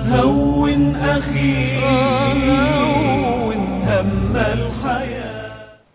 هون أخي هون هم الحياة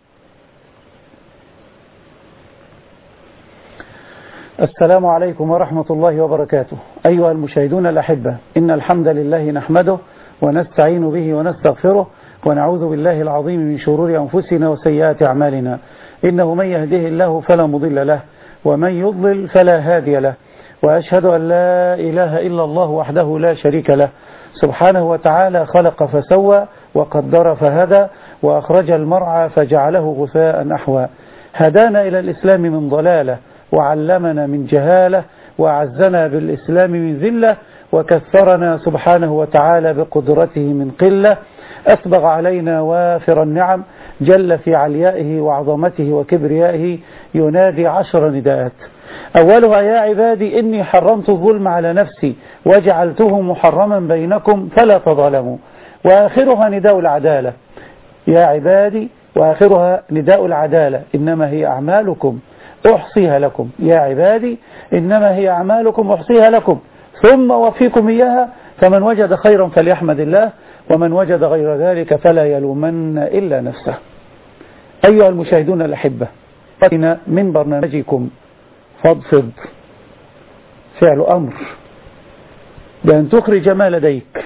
السلام عليكم ورحمة الله وبركاته أيها المشاهدون الأحبة إن الحمد لله نحمده ونستعين به ونستغفره ونعوذ بالله العظيم من شرور أنفسنا وسيئات أعمالنا إنه من يهده الله فلا مضل له ومن يضلل فلا هادي له وأشهد أن لا إله إلا الله وحده لا شريك له سبحانه وتعالى خلق فسوى وقدر فهدى وأخرج المرعى فجعله غثاء نحوا هدانا إلى الإسلام من ضلالة وعلمنا من جهالة وأعزنا بالإسلام من ذلة وكثرنا سبحانه وتعالى بقدرته من قلة أسبغ علينا وافر النعم جل في عليائه وعظمته وكبريائه ينادي عشر نداءات أولها يا عبادي إني حرمت الظلم على نفسي وجعلته محرما بينكم فلا تظلموا وآخرها نداء العدالة يا عبادي وآخرها نداء العدالة إنما هي أعمالكم أحصيها لكم يا عبادي إنما هي أعمالكم أحصيها لكم ثم وفيكم إياها فمن وجد خيرا فليحمد الله ومن وجد غير ذلك فلا يلومن إلا نفسه أيها المشاهدون الأحبة من برنامجكم فضفض فعل أمر بأن تخرج ما لديك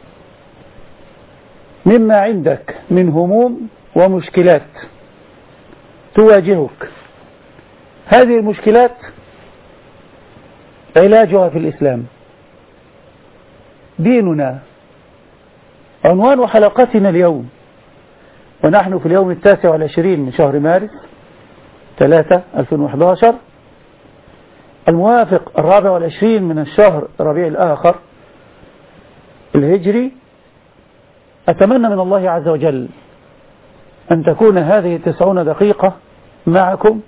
مما عندك من هموم ومشكلات تواجهك هذه المشكلات علاجها في الإسلام ديننا عنوان حلقتنا اليوم ونحن في اليوم التاسع والعشرين من شهر مارس 3 2011 الموافق الرابع والعشرين من الشهر ربيع الآخر الهجري أتمنى من الله عز وجل أن تكون هذه التسعون دقيقة معكم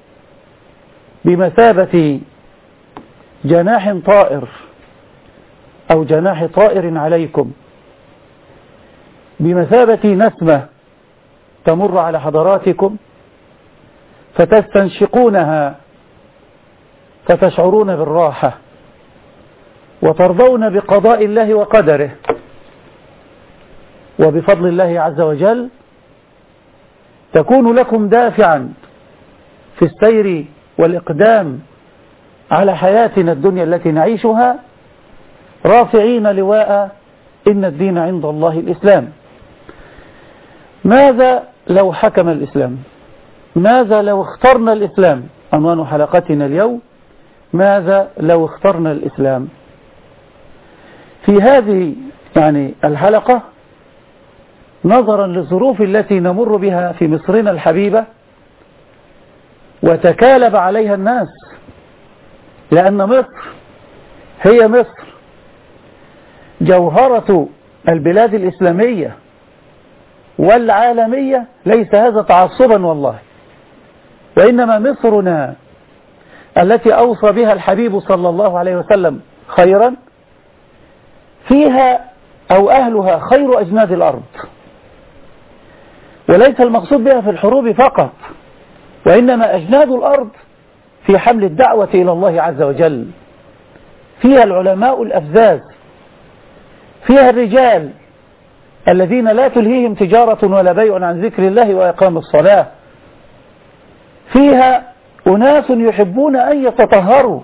بمثابة جناح طائر أو جناح طائر عليكم بمثابة نسمة تمر على حضراتكم فتستنشقونها فتشعرون بالراحة وترضون بقضاء الله وقدره وبفضل الله عز وجل تكون لكم دافعا في السير والإقدام على حياتنا الدنيا التي نعيشها رافعين لواء إن الدين عند الله الإسلام ماذا لو حكم الإسلام ماذا لو اخترنا الإسلام عنوان حلقتنا اليوم ماذا لو اخترنا الإسلام في هذه يعني الحلقة نظرا للظروف التي نمر بها في مصرنا الحبيبة وتكالب عليها الناس لأن مصر هي مصر جوهرة البلاد الإسلامية والعالمية ليس هذا تعصبا والله وإنما مصرنا التي أوصى بها الحبيب صلى الله عليه وسلم خيرا فيها أو أهلها خير أجناد الأرض وليس المقصود بها في الحروب فقط وإنما أجناد الأرض في حمل الدعوة إلى الله عز وجل فيها العلماء الأفزاز فيها الرجال الذين لا تلهيهم تجارة ولا بيع عن ذكر الله وإقام الصلاة فيها أناس يحبون أن يتطهروا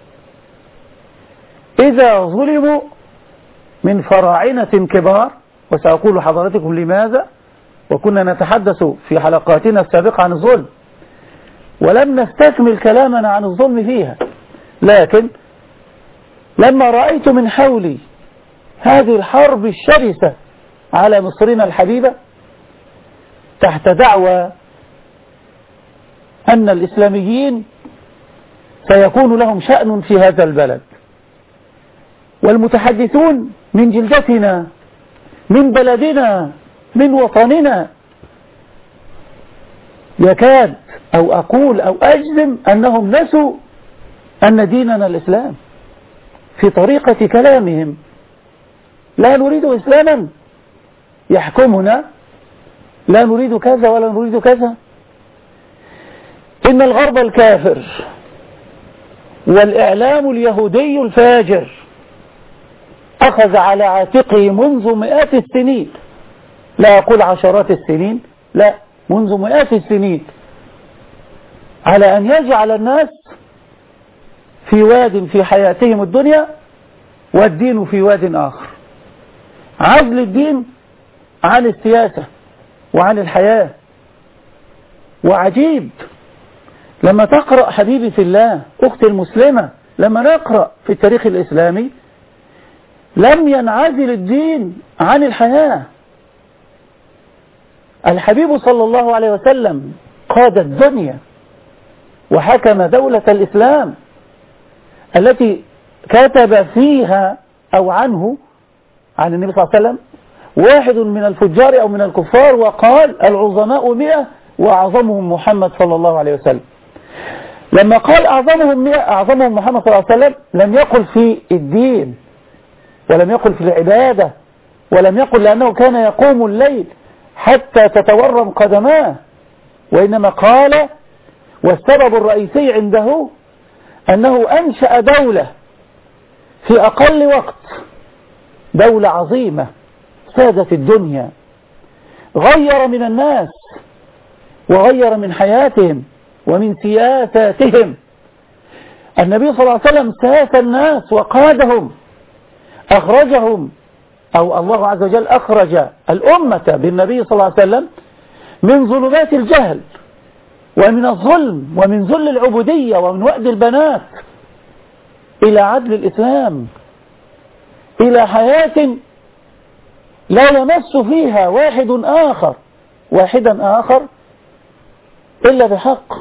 إذا ظلموا من فراعنة كبار وسأقول حضرتكم لماذا وكنا نتحدث في حلقاتنا السابقة عن الظلم ولم نستكمل كلامنا عن الظلم فيها لكن لما رأيت من حولي هذه الحرب الشرسة على مصرنا الحبيبة تحت دعوى أن الإسلاميين سيكون لهم شأن في هذا البلد والمتحدثون من جلدتنا من بلدنا من وطننا يكاد أو أقول أو أجزم أنهم نسوا أن ديننا الإسلام في طريقة كلامهم لا نريد إسلاما يحكمنا لا نريد كذا ولا نريد كذا إن الغرب الكافر والإعلام اليهودي الفاجر أخذ على عاتقه منذ مئات السنين لا أقول عشرات السنين لا منذ مئات السنين على أن يجعل الناس في واد في حياتهم الدنيا والدين في واد آخر عزل الدين عن السياسة وعن الحياة وعجيب لما تقرأ حبيبي في الله أختي المسلمة لما نقرأ في التاريخ الإسلامي لم ينعزل الدين عن الحياة الحبيب صلى الله عليه وسلم قاد الدنيا وحكم دولة الإسلام التي كتب فيها أو عنه عن النبي صلى الله عليه وسلم واحد من الفجار أو من الكفار وقال العظماء مئة وأعظمهم محمد صلى الله عليه وسلم لما قال أعظمهم مئة أعظمهم محمد صلى الله عليه وسلم لم يقل في الدين ولم يقل في العبادة ولم يقل لأنه كان يقوم الليل حتى تتورم قدماه وإنما قال والسبب الرئيسي عنده أنه أنشأ دولة في أقل وقت دولة عظيمة سادت الدنيا غير من الناس وغير من حياتهم ومن سياساتهم النبي صلى الله عليه وسلم ساس الناس وقادهم أخرجهم أو الله عز وجل أخرج الأمة بالنبي صلى الله عليه وسلم من ظلمات الجهل ومن الظلم ومن ذل العبودية ومن وأد البنات إلى عدل الإسلام إلى حياة لا يمس فيها واحد آخر واحدا آخر إلا بحق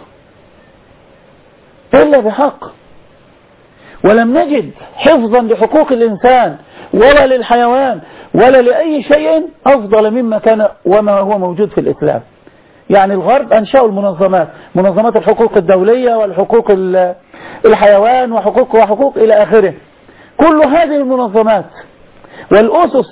إلا بحق ولم نجد حفظا لحقوق الإنسان ولا للحيوان ولا لأي شيء أفضل مما كان وما هو موجود في الإسلام يعني الغرب أنشأوا المنظمات منظمات الحقوق الدولية والحقوق الحيوان وحقوق وحقوق إلى آخره كل هذه المنظمات والأسس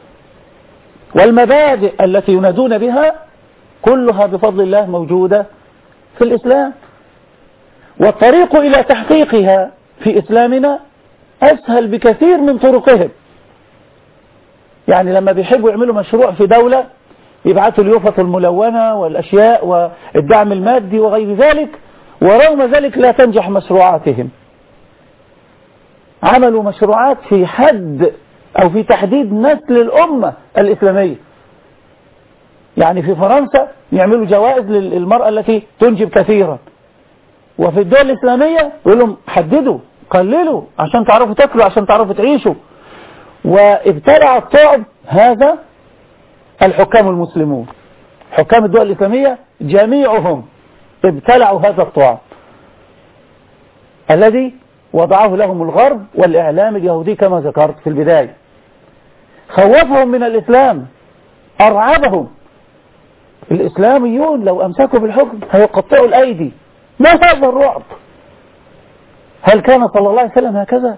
والمبادئ التي ينادون بها كلها بفضل الله موجودة في الإسلام والطريق إلى تحقيقها في إسلامنا أسهل بكثير من طرقهم يعني لما بيحبوا يعملوا مشروع في دولة يبعثوا اليوفط الملونة والأشياء والدعم المادي وغير ذلك ورغم ذلك لا تنجح مشروعاتهم عملوا مشروعات في حد أو في تحديد نسل الأمة الإسلامية يعني في فرنسا يعملوا جوائز للمرأة التي تنجب كثيرا وفي الدول الإسلامية يقول لهم حددوا قللوا عشان تعرفوا تاكلوا عشان تعرفوا تعيشوا وابتلع الطعم هذا الحكام المسلمون حكام الدول الإسلامية جميعهم ابتلعوا هذا الطعم الذي وضعه لهم الغرب والإعلام اليهودي كما ذكرت في البداية خوفهم من الإسلام أرعبهم الإسلاميون لو أمسكوا بالحكم هيقطعوا الأيدي ما هذا الرعب هل كان صلى الله عليه وسلم هكذا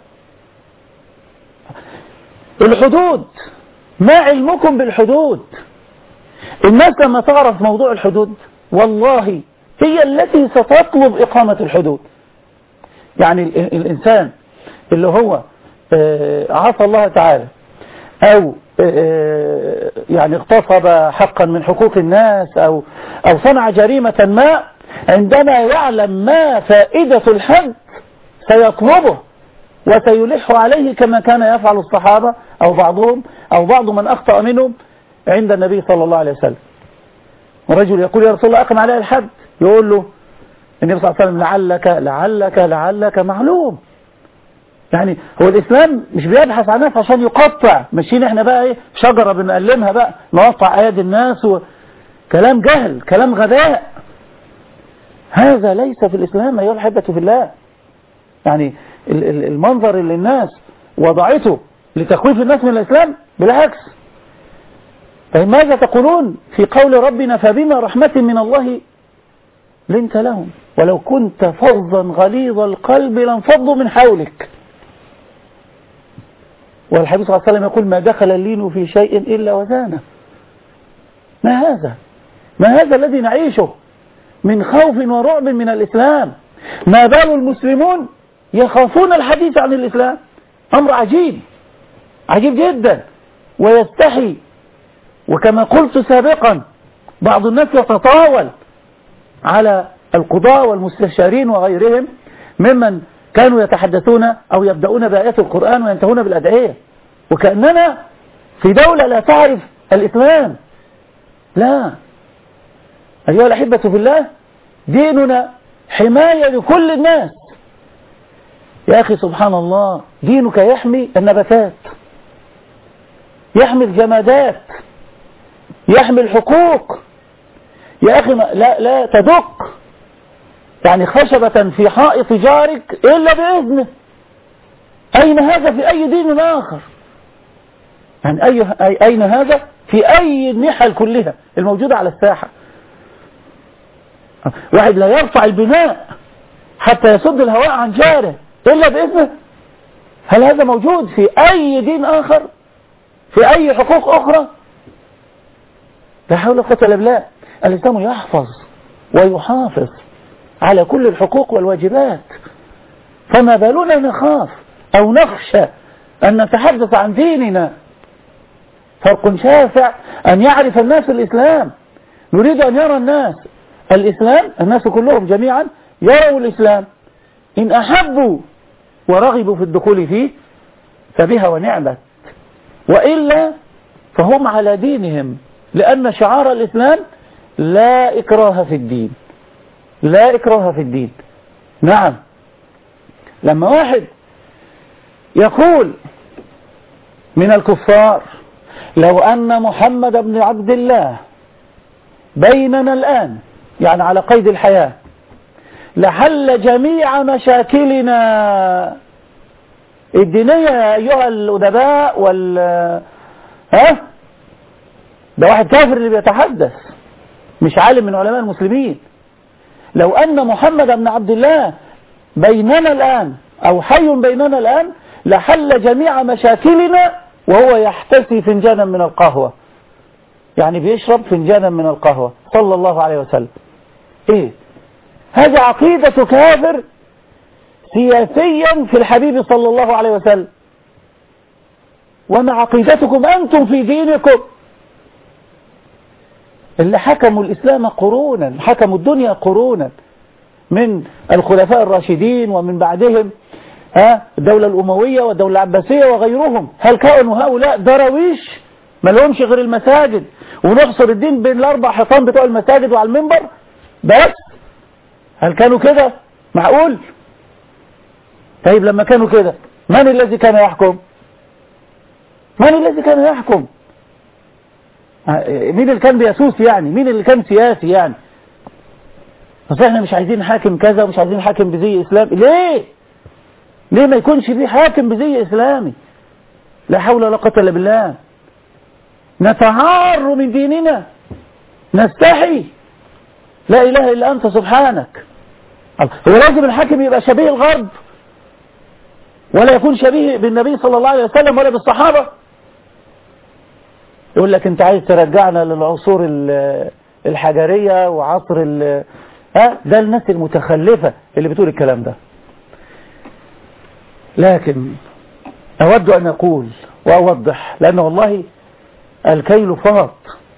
الحدود ما علمكم بالحدود الناس لما تعرف موضوع الحدود والله هي التي ستطلب إقامة الحدود يعني الإنسان اللي هو عصى الله تعالى أو يعني اغتصب حقا من حقوق الناس أو, أو صنع جريمة ما عندما يعلم ما فائدة الحد سيطلبه وسيلح عليه كما كان يفعل الصحابة أو بعضهم أو بعض من أخطأ منهم عند النبي صلى الله عليه وسلم ورجل يقول يا رسول الله أقم عليه الحد يقول له النبي صلى الله عليه وسلم لعلك لعلك لعلك معلوم يعني هو الإسلام مش بيبحث عن ناس عشان يقطع ماشيين احنا بقى ايه شجرة بنقلمها بقى نقطع ايادي الناس وكلام جهل كلام غباء هذا ليس في الإسلام أيها الحبة في الله يعني المنظر اللي الناس وضعته لتخويف الناس من الإسلام بالعكس طيب ماذا تقولون في قول ربنا فبما رحمة من الله لنت لهم ولو كنت فظا غليظ القلب لانفضوا من حولك والحبيب صلى الله عليه وسلم يقول ما دخل اللين في شيء إلا وزانه ما هذا ما هذا الذي نعيشه من خوف ورعب من الإسلام ما بال المسلمون يخافون الحديث عن الإسلام أمر عجيب عجيب جدا ويستحي وكما قلت سابقا بعض الناس يتطاول على القضاء والمستشارين وغيرهم ممن كانوا يتحدثون أو يبدأون بآيات القرآن وينتهون بالأدعية وكأننا في دولة لا تعرف الإسلام لا أيها الأحبة في الله ديننا حماية لكل الناس يا أخي سبحان الله دينك يحمي النباتات يحمي الجمادات يحمي الحقوق يا أخي لا, لا تدق يعني خشبة في حائط جارك إلا بإذنه أين هذا في أي دين آخر يعني أي أين هذا في أي النحل كلها الموجودة على الساحة واحد لا يرفع البناء حتى يصد الهواء عن جاره إلا بإذنه هل هذا موجود في أي دين آخر في أي حقوق أخرى لا حول ولا قوة إلا بالله الإسلام يحفظ ويحافظ على كل الحقوق والواجبات فما بالنا نخاف أو نخشى أن نتحدث عن ديننا فرق شاسع أن يعرف الناس الإسلام نريد أن يرى الناس الإسلام الناس كلهم جميعا يروا الإسلام إن أحبوا ورغبوا في الدخول فيه فبها ونعمت وإلا فهم على دينهم لأن شعار الإسلام لا إكراه في الدين لا إكراه في الدين نعم لما واحد يقول من الكفار لو أن محمد بن عبد الله بيننا الآن يعني على قيد الحياة لحل جميع مشاكلنا الدينية يا أيها الأدباء وال ها ده واحد كافر اللي بيتحدث مش عالم من علماء المسلمين لو أن محمد بن عبد الله بيننا الآن أو حي بيننا الآن لحل جميع مشاكلنا وهو يحتسي فنجانا من القهوة يعني بيشرب فنجانا من القهوة صلى الله عليه وسلم ايه هذه عقيدة كافر سياسيا في الحبيب صلى الله عليه وسلم وما عقيدتكم أنتم في دينكم اللي حكموا الإسلام قرونا حكموا الدنيا قرونا من الخلفاء الراشدين ومن بعدهم ها الدولة الأموية والدولة العباسية وغيرهم هل كانوا هؤلاء درويش ما لهمش غير المساجد ونحصر الدين بين الأربع حيطان بتوع المساجد وعلى المنبر بس هل كانوا كده معقول طيب لما كانوا كده من الذي كان يحكم من الذي كان يحكم مين اللي كان بيسوس يعني مين اللي كان سياسي يعني بس احنا مش عايزين حاكم كذا ومش عايزين حاكم بزي اسلامي ليه ليه ما يكونش في حاكم بزي اسلامي لا حول ولا قوه الا بالله نتعار من ديننا نستحي لا اله الا انت سبحانك هو لازم الحاكم يبقى شبيه الغرب ولا يكون شبيه بالنبي صلى الله عليه وسلم ولا بالصحابه يقول لك انت عايز ترجعنا للعصور الحجرية وعصر ها ده الناس المتخلفة اللي بتقول الكلام ده لكن أود أن أقول وأوضح لأن والله الكيل فاض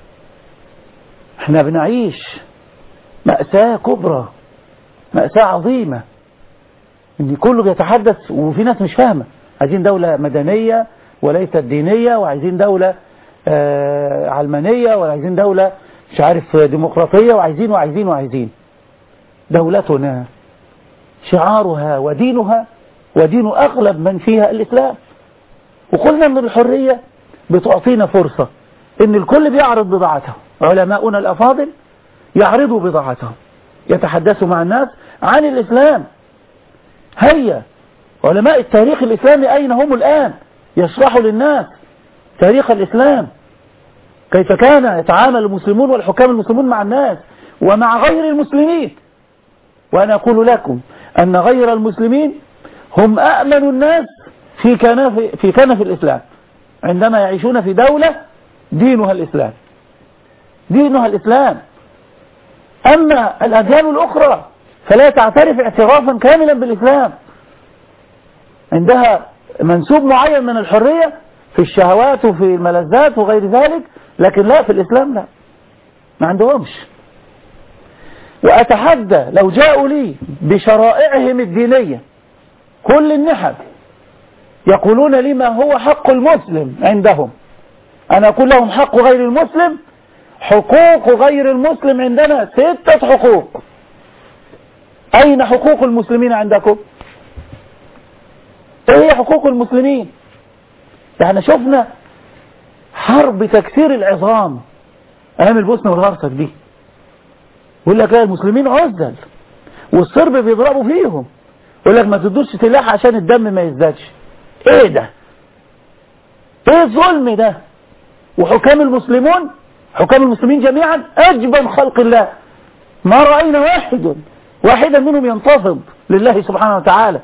احنا بنعيش مأساة كبرى مأساة عظيمة ان كله بيتحدث وفي ناس مش فاهمة عايزين دولة مدنية وليست دينية وعايزين دولة آه علمانية وعايزين دولة مش عارف ديمقراطية وعايزين وعايزين وعايزين دولتنا شعارها ودينها ودين أغلب من فيها الإسلام وقلنا أن الحرية بتعطينا فرصة أن الكل بيعرض بضاعته علماؤنا الأفاضل يعرضوا بضاعتهم يتحدثوا مع الناس عن الإسلام هيا علماء التاريخ الإسلامي أين هم الآن يشرحوا للناس تاريخ الإسلام كيف كان يتعامل المسلمون والحكام المسلمون مع الناس ومع غير المسلمين وأنا أقول لكم أن غير المسلمين هم أأمن الناس في كنف, في كنف الإسلام عندما يعيشون في دولة دينها الإسلام دينها الإسلام أما الأديان الأخرى فلا تعترف اعترافا كاملا بالإسلام عندها منسوب معين من الحرية في الشهوات وفي الملذات وغير ذلك لكن لا في الإسلام لا ما عندهمش وأتحدى لو جاءوا لي بشرائعهم الدينية كل النحل يقولون لي ما هو حق المسلم عندهم أنا أقول لهم حق غير المسلم حقوق غير المسلم عندنا ستة حقوق أين حقوق المسلمين عندكم ايه هي حقوق المسلمين احنا شفنا حرب تكسير العظام ايام البوسنة والهرسك دي يقول لك لا المسلمين عزل والصرب بيضربوا فيهم يقول لك ما تدوش سلاح عشان الدم ما يزدادش ايه ده ايه الظلم ده وحكام المسلمون حكام المسلمين جميعا اجبن خلق الله ما رأينا واحد واحدا منهم ينتفض لله سبحانه وتعالى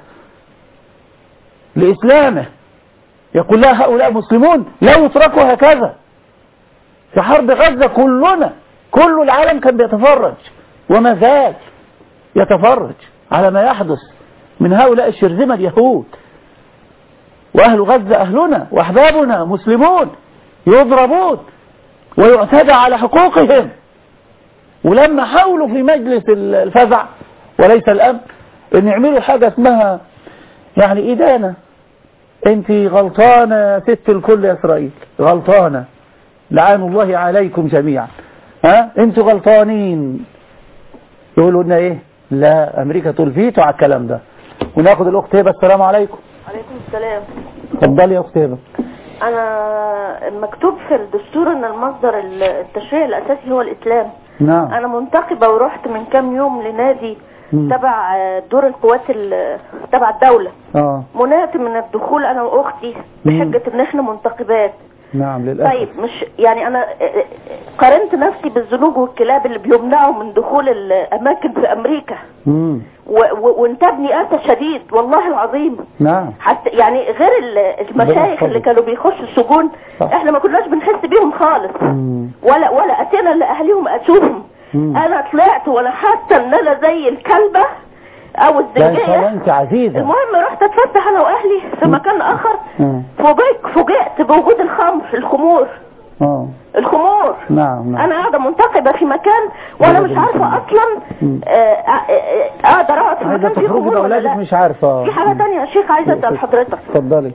لإسلامه يقول لا هؤلاء مسلمون لا يتركوا هكذا في حرب غزة كلنا كل العالم كان بيتفرج وما زال يتفرج على ما يحدث من هؤلاء الشرذمة اليهود وأهل غزة أهلنا وأحبابنا مسلمون يضربون ويعتدى على حقوقهم ولما حاولوا في مجلس الفزع وليس الأمن ان يعملوا حاجة اسمها يعني إدانة انت غلطانة يا ست الكل يا إسرائيل غلطانة لعان الله عليكم جميعا ها انتوا غلطانين يقولوا لنا ايه لا امريكا تلفيتوا على الكلام ده وناخد الاخت هبه السلام عليكم عليكم السلام اتفضلي يا اخت هبه انا مكتوب في الدستور ان المصدر التشريع الاساسي هو الاسلام نعم انا منتقبة ورحت من كام يوم لنادي مم. تبع دور القوات ال- تبع الدولة اه منعت من الدخول انا واختي مم. بحجة ان احنا منتقبات نعم للاسف طيب مش يعني انا قارنت نفسي بالزنوج والكلاب اللي بيمنعوا من دخول الاماكن في امريكا مم. و- و- وانتابني اسى شديد والله العظيم نعم حتى يعني غير ال- المشايخ اللي كانوا بيخشوا السجون صح. احنا ما كناش بنحس بيهم خالص مم. ولا ولا اتينا لاهليهم اشوفهم مم. انا طلعت وانا حاسه ان انا زي الكلبه او ده ان شاء الله الزنجيه انت عزيزه المهم رحت اتفسح انا واهلي في مكان اخر مم. فوجئت فوجئت بوجود الخمر الخمور اه الخمور نعم نعم انا قاعده منتقبه في مكان وانا مش عارفه اصلا مم. آه، آه، آه، اقدر اقعد في عايزه مكان فيه تخرجي خمور ولا باولادك لا مش عارفه في حاجه تانية يا شيخ عايزه اسال حضرتك اتفضلي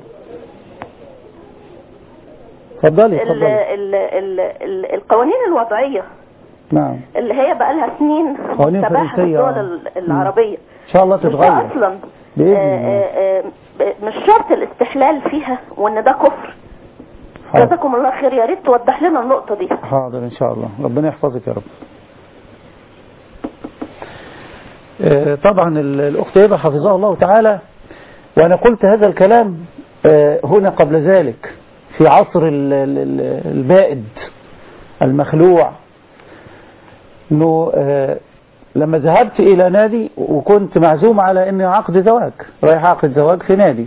اتفضلي ال اتفضلي ال ال ال القوانين الوضعيه نعم اللي هي بقى لها سنين قوانين متباحه في فرنسية، الدول آه. ال- العربيه ان شاء الله مش ده تتغير اصلا بإذن آه، الله. آه، آه، مش شرط الاستحلال فيها وان ده كفر حاضر. جزاكم الله خير يا ريت توضح لنا النقطه دي حاضر ان شاء الله ربنا يحفظك يا رب آه، طبعا ال- الاخت هبه حفظها الله تعالى وانا قلت هذا الكلام آه، هنا قبل ذلك في عصر ال- ال- ال- البائد المخلوع انه آه، لما ذهبت الى نادي وكنت معزوم على اني عقد زواج رايح عقد زواج في نادي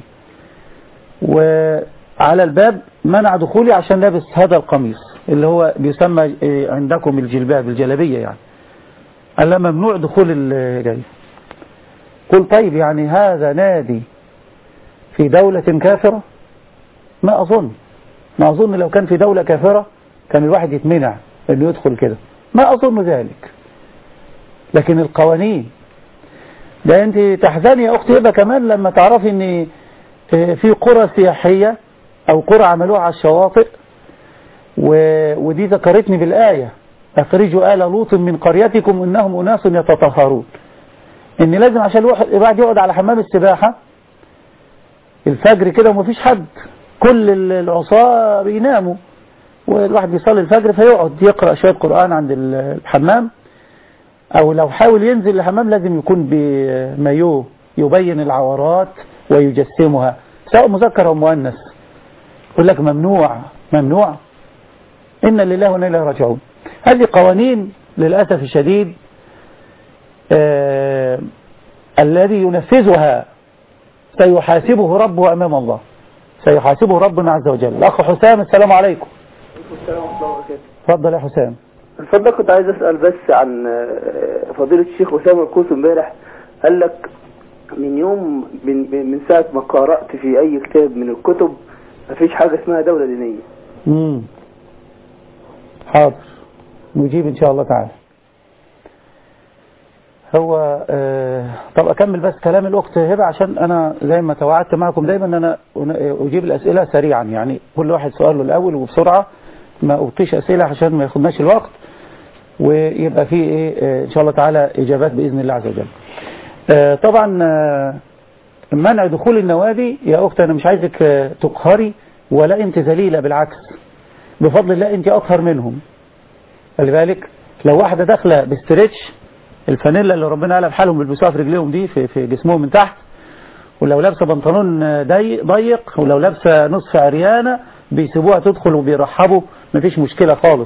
وعلى الباب منع دخولي عشان لابس هذا القميص اللي هو بيسمى آه، عندكم الجلباب الجلبية يعني قال لا ممنوع دخول الجاي قلت طيب يعني هذا نادي في دولة كافرة ما أظن ما أظن لو كان في دولة كافرة كان الواحد يتمنع انه يدخل كده ما أظن ذلك لكن القوانين ده انت تحزني يا اختي هبه كمان لما تعرفي ان آه، في قرى سياحية او قرى عملوها على الشواطئ و... ودي ذكرتني بالآية اخرجوا آل لوط من قريتكم انهم اناس يتطهرون ان لازم عشان الواحد الواحد يقعد على حمام السباحة الفجر كده ومفيش حد كل ال- العصاة بيناموا والواحد بيصلي الفجر فيقعد يقرأ شوية قرآن عند ال- الحمام او لو حاول ينزل الحمام لازم يكون بمايو يبين العورات ويجسمها سواء مذكر او مؤنث يقول لك ممنوع ممنوع إن لله وإنا إليه راجعون هذه قوانين للأسف الشديد آه الذي ينفذها سيحاسبه ربه أمام الله سيحاسبه ربنا عز وجل الأخ حسام السلام عليكم السلام ورحمة الله وبركاته تفضل يا حسام الفضل كنت عايز اسأل بس عن آه، فضيلة الشيخ أسامة القوس امبارح قال لك من يوم من, من من ساعة ما قرأت في أي كتاب من الكتب مفيش حاجة اسمها دولة دينية امم حاضر نجيب ان شاء الله تعالى هو آه طب اكمل بس كلام الاخت هبه عشان انا زي ما توعدت معكم دايما ان انا اجيب الاسئله سريعا يعني كل واحد سؤاله الاول وبسرعه ما ابطيش اسئله عشان ما ياخدناش الوقت ويبقى في ايه آه، ان شاء الله تعالى اجابات باذن الله عز وجل آه، طبعا آه، منع دخول النوادي يا اخت انا مش عايزك آه، تقهري ولا انت ذليله بالعكس بفضل الله انت اطهر منهم خلي بالك لو واحده داخله باستريتش الفانيلا اللي ربنا قلب حالهم بيلبسوها في رجليهم دي في, في جسمهم من تحت ولو لابسه بنطلون ضيق ضيق ولو لابسه نصف عريانه بيسيبوها تدخل وبيرحبوا مفيش مشكله خالص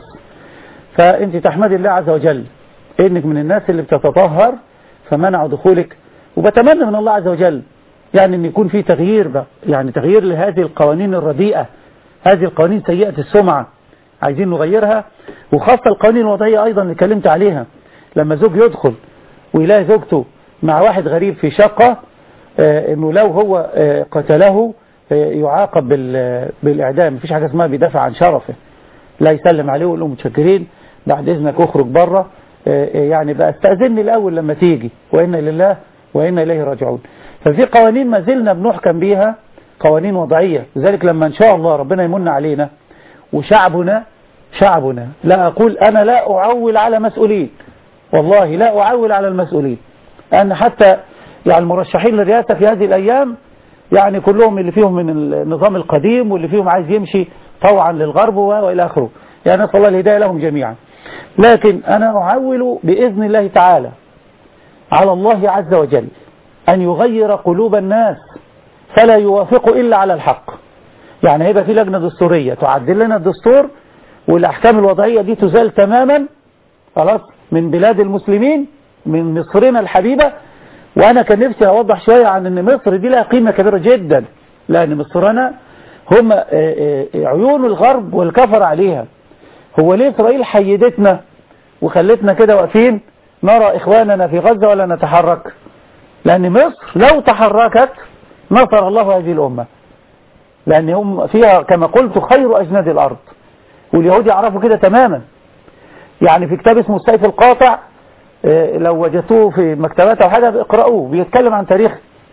فانت تحمد الله عز وجل انك من الناس اللي بتتطهر فمنعوا دخولك وبتمنى من الله عز وجل يعني ان يكون في تغيير بقى يعني تغيير لهذه القوانين الرديئة هذه القوانين سيئة السمعة عايزين نغيرها وخاصة القوانين الوضعية ايضا اللي كلمت عليها لما زوج يدخل ويلاقي زوجته مع واحد غريب في شقة آه انه لو هو آه قتله آه يعاقب بال- بالاعدام مفيش حاجة اسمها بيدافع عن شرفه لا يسلم عليه ويقول له متشكرين بعد اذنك اخرج بره آه، آه، يعني بقى استأذني الاول لما تيجي وإنا لله وإنا إليه راجعون ففي قوانين ما زلنا بنحكم بيها قوانين وضعية لذلك لما إن شاء الله ربنا يمن علينا وشعبنا شعبنا لا أقول أنا لا أعول على مسؤولين والله لا أعول على المسؤولين أن حتى يعني المرشحين للرئاسة في هذه الأيام يعني كلهم اللي فيهم من النظام القديم واللي فيهم عايز يمشي طوعا للغرب وإلى آخره يعني نسأل الله الهداية لهم جميعا لكن أنا أعول بإذن الله تعالى على الله عز وجل أن يغير قلوب الناس فلا يوافقوا إلا على الحق يعني هيبقى في لجنة دستورية تعدل لنا الدستور والأحكام الوضعية دي تزال تماما خلاص من بلاد المسلمين من مصرنا الحبيبة وأنا كان نفسي أوضح شوية عن أن مصر دي لها قيمة كبيرة جدا لأن مصرنا هم آه، آه، عيون الغرب والكفر عليها هو ليه إسرائيل حيدتنا وخلتنا كده واقفين نرى إخواننا في غزة ولا نتحرك لأن مصر لو تحركت نصر الله هذه الأمة لأن هم فيها كما قلت خير أجناد الأرض واليهود يعرفوا كده تماما يعني في كتاب اسمه السيف القاطع آه، لو وجدتوه في مكتبات أو حاجة اقرأوه بيتكلم عن تاريخ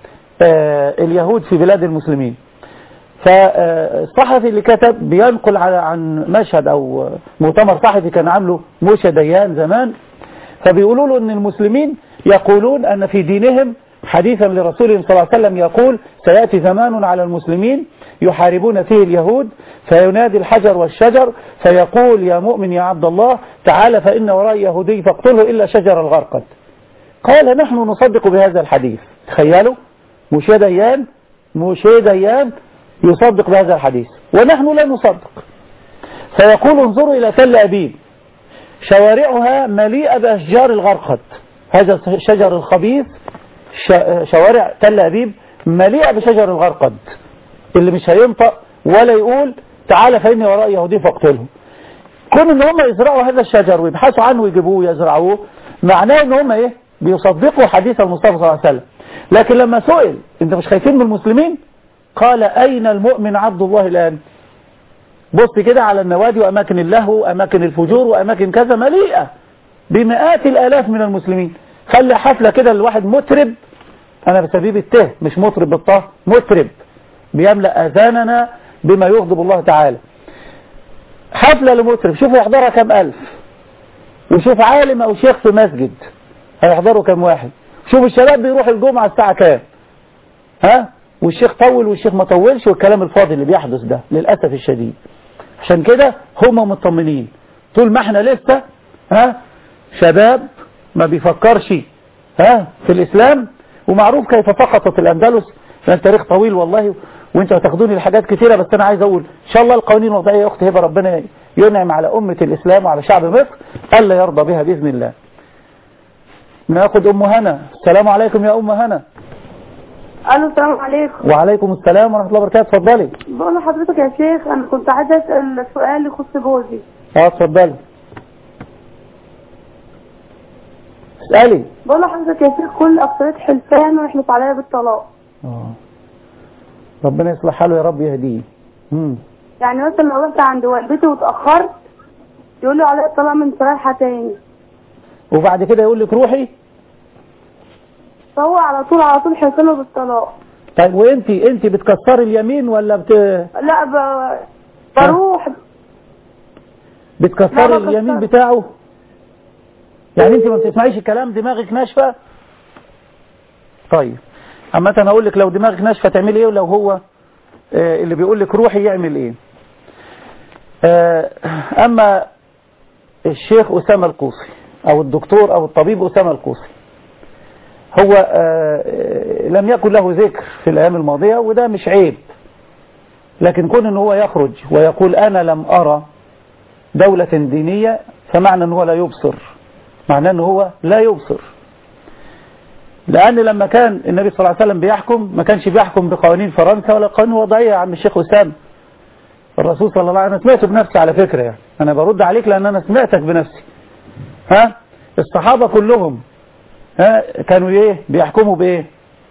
آه، اليهود في بلاد المسلمين فالصحفي اللي كتب بينقل على عن مشهد أو مؤتمر صحفي كان عامله موشى ديان زمان فبيقولوا له أن المسلمين يقولون أن في دينهم حديثا لرسول صلى الله عليه وسلم يقول سيأتي زمان على المسلمين يحاربون فيه اليهود فينادي الحجر والشجر فيقول يا مؤمن يا عبد الله تعال فإن وراء يهودي فاقتله إلا شجر الغرقد قال نحن نصدق بهذا الحديث تخيلوا موشى ديان موشى ديان يصدق بهذا الحديث ونحن لا نصدق فيقول انظروا إلى تل أبيب شوارعها مليئة بأشجار الغرقد هذا الشجر الخبيث ش- شوارع تل أبيب مليئة بشجر الغرقد اللي مش هينطق ولا يقول تعالى فإني وراء يهودي فاقتله كون ان هم يزرعوا هذا الشجر ويبحثوا عنه ويجيبوه ويزرعوه معناه ان هم ايه بيصدقوا حديث المصطفى صلى الله عليه وسلم لكن لما سئل انت مش خايفين من المسلمين قال اين المؤمن عبد الله الان بص كده على النوادي واماكن اللهو واماكن الفجور واماكن كذا مليئة بمئات الالاف من المسلمين خلي حفلة كده الواحد مطرب انا بسبيه بالته مش مطرب بالطه مطرب بيملأ اذاننا بما يغضب الله تعالى حفلة لمطرب شوف يحضرها كم ألف وشوف عالم أو شيخ في مسجد هيحضروا كم واحد شوف الشباب بيروح الجمعة الساعة كام ها والشيخ طول والشيخ ما طولش والكلام الفاضي اللي بيحدث ده للأسف الشديد عشان كده هم مطمنين طول ما احنا لسه ها شباب ما بيفكرش ها في الإسلام ومعروف كيف سقطت الأندلس لأن تاريخ طويل والله وانتوا هتاخدوني لحاجات كثيرة بس انا عايز اقول ان شاء الله القوانين الوضعية يا اختي هبه ربنا ينعم على امة الاسلام وعلى شعب مصر الا يرضى بها باذن الله ناخد ام هنا السلام عليكم يا ام هنا الو السلام عليكم وعليكم السلام ورحمة الله وبركاته اتفضلي بقول لحضرتك يا شيخ انا كنت عايزه اسال سؤال يخص جوزي اه اتفضلي اسألي بقول لحضرتك يا شيخ كل اكثرية حلفان ويحلف عليا بالطلاق اه ربنا يصلح حاله يا رب يهديه مم. يعني مثلا لو رحت عند والدتي واتأخرت يقولوا عليا الطلاق من رايحة تاني وبعد كده يقول لك روحي فهو على طول على طول حيصله بالطلاق طيب وانت انت بتكسري اليمين ولا بت... لا ب... بروح بتكسري لا، ما اليمين بكسرش. بتاعه يعني انت ما بتسمعيش الكلام دماغك ناشفه طيب عامة انا اقول لك لو دماغك ناشفه تعملي ايه ولو هو آه، اللي بيقول لك روحي يعمل ايه آه، اما الشيخ اسامه القوصي او الدكتور او الطبيب اسامه القوصي هو آه، آه، لم يكن له ذكر في الايام الماضيه وده مش عيب لكن كون ان هو يخرج ويقول انا لم ارى دولة دينية فمعنى ان هو لا يبصر معناه ان هو لا يبصر لان لما كان النبي صلى الله عليه وسلم بيحكم ما كانش بيحكم بقوانين فرنسا ولا قوانين وضعية يا عم الشيخ اسامه الرسول صلى الله عليه وسلم أنا سمعته بنفسي على فكرة يعني انا برد عليك لان انا سمعتك بنفسي ها الصحابة كلهم ها كانوا ايه بيحكموا بايه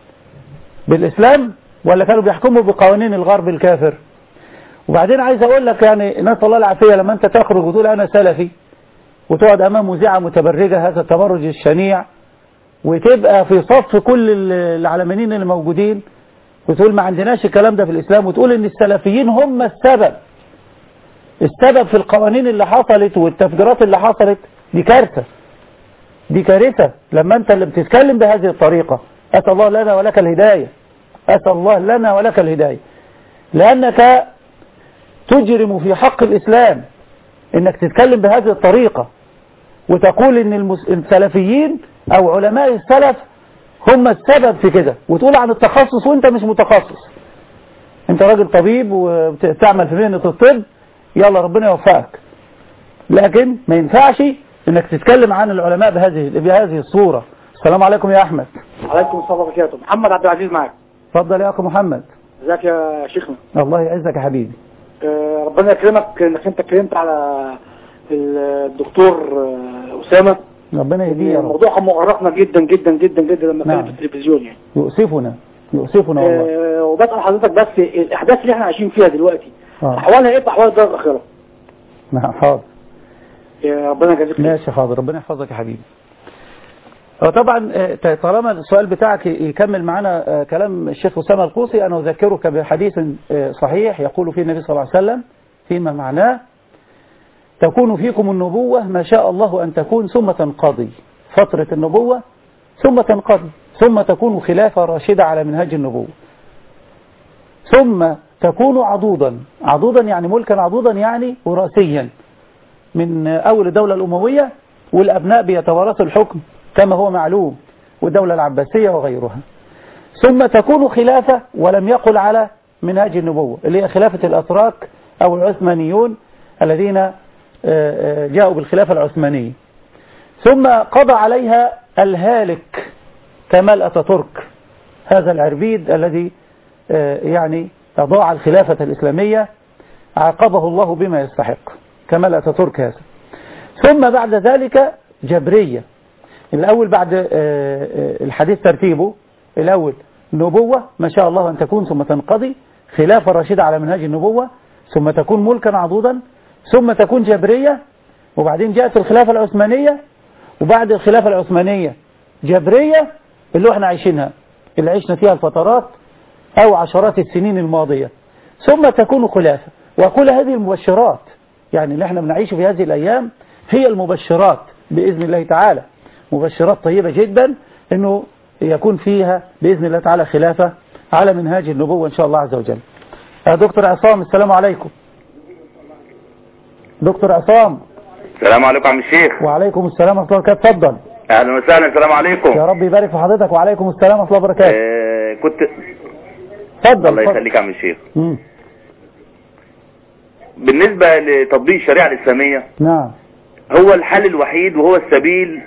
بالاسلام ولا كانوا بيحكموا بقوانين الغرب الكافر وبعدين عايز اقول لك يعني نسال الله العافيه لما انت تخرج وتقول انا سلفي وتقعد امام مذيعه متبرجه هذا التبرج الشنيع وتبقى في صف كل ال- العلمانيين اللي موجودين وتقول ما عندناش الكلام ده في الاسلام وتقول ان السلفيين هم السبب السبب في القوانين اللي حصلت والتفجيرات اللي حصلت دي كارثه دي كارثه لما انت اللي بتتكلم بهذه الطريقه اسال الله لنا ولك الهدايه اسال الله لنا ولك الهدايه لانك تجرم في حق الإسلام إنك تتكلم بهذه الطريقة وتقول إن المس... السلفيين أو علماء السلف هم السبب في كده وتقول عن التخصص وإنت مش متخصص أنت راجل طبيب وبتعمل في مهنة الطب يلا ربنا يوفقك لكن ما ينفعش إنك تتكلم عن العلماء بهذه بهذه الصورة السلام عليكم يا أحمد عليكم السلام وبركاته محمد عبد العزيز معك اتفضل يا أخو محمد ازيك يا شيخنا الله يعزك يا حبيبي آه، ربنا يكرمك انك انت كرمت على الدكتور آه، اسامه ربنا يهديه يا رب الموضوع كان مؤرقنا جدا جدا جدا جدا لما نعم. كان في التلفزيون يعني يؤسفنا يؤسفنا والله آه، وبسال حضرتك بس الاحداث اللي احنا عايشين فيها دلوقتي آه. احوالها ايه في احوال الدار الاخره نعم حاضر يا ربنا يجازيك خير. ماشي حاضر ربنا يحفظك يا حبيبي هو طبعا آه، طالما السؤال بتاعك يكمل معنا آه، كلام الشيخ أسامة القوسي أنا أذكرك بحديث آه، صحيح يقول فيه النبي صلى الله عليه وسلم فيما معناه تكون فيكم النبوة ما شاء الله أن تكون ثم تنقضي فترة النبوة ثم تنقضي ثم تكون خلافة راشدة على منهج النبوة ثم تكون عضوضا عضوضا يعني ملكا عضوضا يعني وراثيا من أول الدولة الأموية والأبناء بيتوارثوا الحكم كما هو معلوم والدولة العباسية وغيرها ثم تكون خلافة ولم يقل على منهاج النبوة اللي هي خلافة الأتراك أو العثمانيون الذين آه، آه، جاءوا بالخلافة العثمانية ثم قضى عليها الهالك كمال أتاتورك هذا العربيد الذي آه، يعني أضاع الخلافة الإسلامية عاقبه الله بما يستحق كمال أتاتورك هذا ثم بعد ذلك جبرية الأول بعد آه، آه، الحديث ترتيبه الأول نبوة ما شاء الله أن تكون ثم تنقضي خلافة رشيدة على منهاج النبوة ثم تكون ملكا عضوضا ثم تكون جبرية وبعدين جاءت الخلافة العثمانية وبعد الخلافة العثمانية جبرية اللي احنا عايشينها اللي عشنا فيها الفترات أو عشرات السنين الماضية ثم تكون خلافة وكل هذه المبشرات يعني اللي احنا بنعيشه في هذه الأيام هي المبشرات بإذن الله تعالى مبشرات طيبة جدا انه يكون فيها بإذن الله تعالى خلافة على منهاج النبوة إن شاء الله عز وجل يا دكتور عصام السلام عليكم دكتور عصام السلام عليكم يا عم الشيخ وعليكم السلام ورحمة الله وبركاته اتفضل اهلا وسهلا السلام عليكم يا رب يبارك في حضرتك وعليكم السلام ورحمة الله وبركاته آه كنت اتفضل الله اتفضل. يخليك يا عم الشيخ مم. بالنسبة لتطبيق الشريعة الإسلامية نعم هو الحل الوحيد وهو السبيل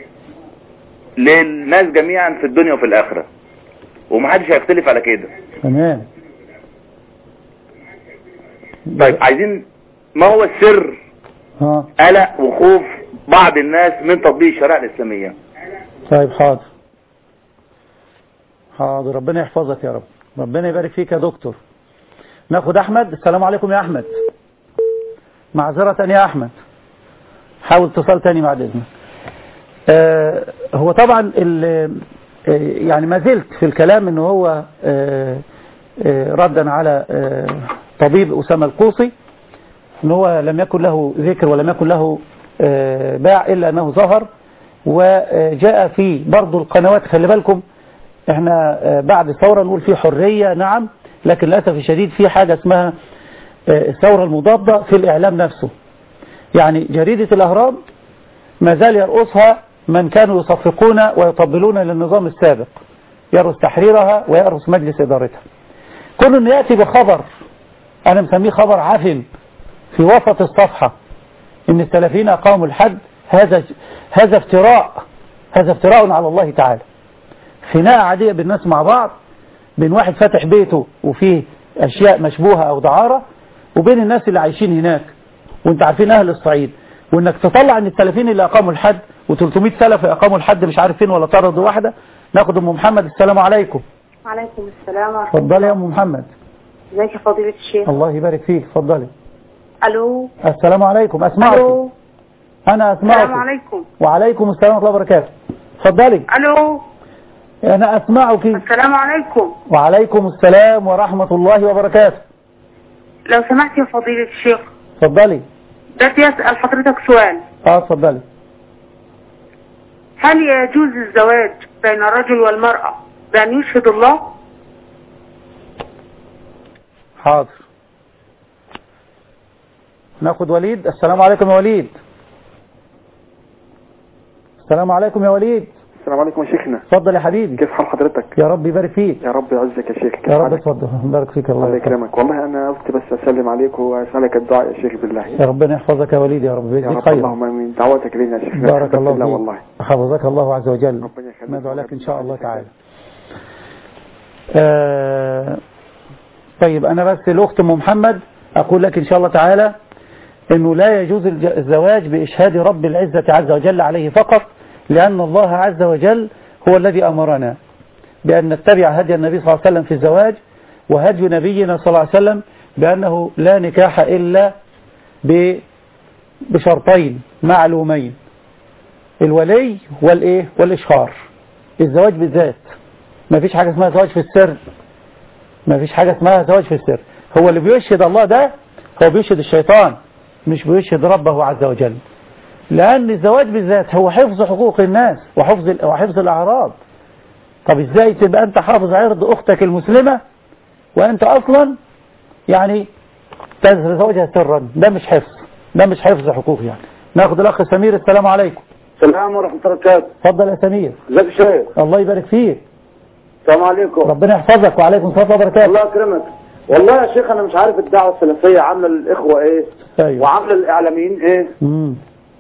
للناس جميعا في الدنيا وفي الآخرة ومحدش هيختلف على كده تمام طيب عايزين ما هو السر ها قلق وخوف بعض الناس من تطبيق الشريعة الإسلامية طيب حاضر حاضر ربنا يحفظك يا رب ربنا يبارك فيك يا دكتور ناخد أحمد السلام عليكم يا أحمد معذرة يا أحمد حاول اتصال تاني بعد إذنك آه هو طبعا ال- آه، يعني ما زلت في الكلام ان هو آه، آه، ردا على آه، طبيب أسامة القوصي ان هو لم يكن له ذكر ولم يكن له آه، باع إلا أنه ظهر وجاء في برضو القنوات خلي بالكم احنا آه، بعد الثورة نقول في حرية نعم لكن للأسف الشديد في حاجة اسمها آه، الثورة المضادة في الإعلام نفسه يعني جريدة الأهرام ما زال يرقصها من كانوا يصفقون ويطبلون للنظام السابق يرقص تحريرها ويرقص مجلس إدارتها كل أن يأتي بخبر أنا مسميه خبر عفن في وسط الصفحة إن السلفيين أقاموا الحد هذا هذا افتراء هذا افتراء على الله تعالى خناقة عادية بالناس مع بعض بين واحد فاتح بيته وفيه أشياء مشبوهة أو دعارة وبين الناس اللي عايشين هناك وانت عارفين أهل الصعيد وانك تطلع ان السلفيين اللي أقاموا الحد و300 سلفي أقاموا الحد مش عارف فين ولا طرد واحدة ناخد أم محمد السلام عليكم وعليكم السلام ورحمة اتفضلي يا أم محمد ازيك يا فضيلة الشيخ الله يبارك فيك اتفضلي الو السلام عليكم أسمعك الو أنا السلام أسمعك عليكم وعليكم السلام ورحمة الله وبركاته اتفضلي الو أنا أسمعك السلام عليكم وعليكم السلام ورحمة الله وبركاته لو سمحت يا فضيلة الشيخ اتفضلي بدي اسأل حضرتك سؤال اه اتفضلي هل يجوز الزواج بين الرجل والمرأة بأن يشهد الله؟ حاضر ناخد وليد السلام عليكم يا وليد السلام عليكم يا وليد السلام عليكم يا شيخنا اتفضل يا حبيبي كيف حال حضرتك يا رب يبارك فيك يا رب يعزك يا شيخ كيف يا رب حالك؟ اتفضل بارك فيك الله الله يكرمك يكرمك والله انا قلت بس اسلم عليك واسالك الدعاء يا شيخ بالله يا ربنا يحفظك يا وليد يا رب يا يجزيك رب خير اللهم امين دعواتك لنا يا شيخ بارك الله بالله فيك والله حفظك الله عز وجل ربنا يخليك ندعو لك إن شاء الله تعالى آه طيب أنا بس الأخت أم محمد أقول لك إن شاء الله تعالى أنه لا يجوز الج- الزواج بإشهاد رب العزة عز وجل عليه فقط لأن الله عز وجل هو الذي أمرنا بأن نتبع هدي النبي صلى الله عليه وسلم في الزواج وهدي نبينا صلى الله عليه وسلم بأنه لا نكاح إلا ب- بشرطين معلومين الولي والايه والاشهار الزواج بالذات ما فيش حاجة اسمها زواج في السر ما فيش حاجة اسمها زواج في السر هو اللي بيشهد الله ده هو بيشهد الشيطان مش بيشهد ربه عز وجل لأن الزواج بالذات هو حفظ حقوق الناس وحفظ ال- وحفظ الأعراض طب ازاي تبقى انت حافظ عرض اختك المسلمة وانت اصلا يعني تتزوجها سرا ده مش حفظ ده مش حفظ حقوق يعني ناخد الاخ سمير السلام عليكم السلام ورحمة الله وبركاته اتفضل يا سمير ازيك يا شيخ الله يبارك فيك السلام عليكم ربنا يحفظك وعليكم السلام ورحمه الله وبركاته الله يكرمك والله يا شيخ انا مش عارف الدعوة السلفية عاملة للاخوة ايه ايوه وعاملة الاعلاميين ايه امم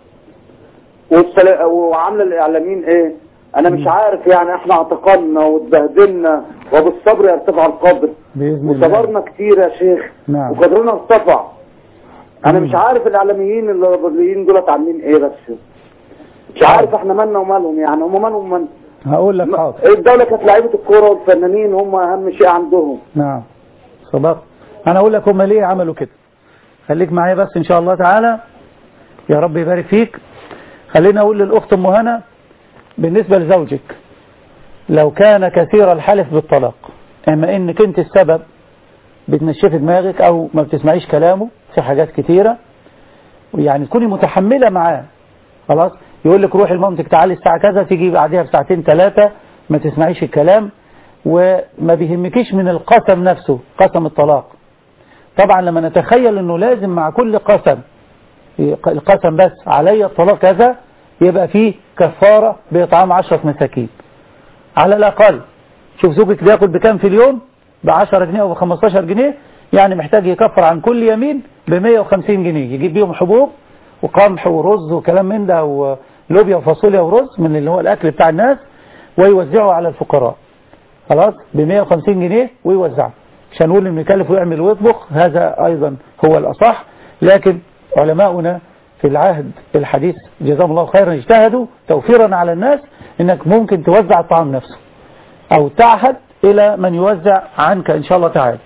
والسل... وعاملة الاعلاميين ايه انا مش عارف يعني احنا اعتقلنا واتبهدلنا وبالصبر يرتفع القدر باذن الله وصبرنا كتير يا شيخ نعم وقدرنا ارتفع انا مم. مش عارف الاعلاميين الرياضيين دولت عاملين ايه بس مش عارف احنا مالنا ومالهم يعني هم مالهم من هقول لك حاضر الدولة كانت لعيبة الكورة والفنانين هم اهم شيء عندهم نعم صدق انا اقول لك هم ليه عملوا كده خليك معايا بس ان شاء الله تعالى يا رب يبارك فيك خلينا اقول للاخت ام هنا بالنسبه لزوجك لو كان كثير الحلف بالطلاق اما انك انت السبب بتنشفي دماغك او ما بتسمعيش كلامه في حاجات كتيره ويعني تكوني متحمله معاه خلاص يقول لك روحي لمامتك تعالي الساعه كذا تيجي بعديها بساعتين ثلاثه ما تسمعيش الكلام وما بيهمكيش من القسم نفسه قسم الطلاق طبعا لما نتخيل انه لازم مع كل قسم القسم بس علي الطلاق كذا يبقى فيه كفارة بإطعام عشرة مساكين على الأقل شوف زوجك بياكل بكام في اليوم ب 10 جنيه أو ب 15 جنيه يعني محتاج يكفر عن كل يمين ب 150 جنيه يجيب بيهم حبوب وقمح ورز وكلام من ده ولوبيا وفاصوليا ورز من اللي هو الأكل بتاع الناس ويوزعه على الفقراء خلاص ب 150 جنيه ويوزعه مش هنقول انه يكلف ويعمل ويطبخ هذا ايضا هو الاصح لكن علماؤنا في العهد الحديث جزاهم الله خيرا اجتهدوا توفيرا على الناس انك ممكن توزع الطعام نفسه او تعهد الى من يوزع عنك ان شاء الله تعالى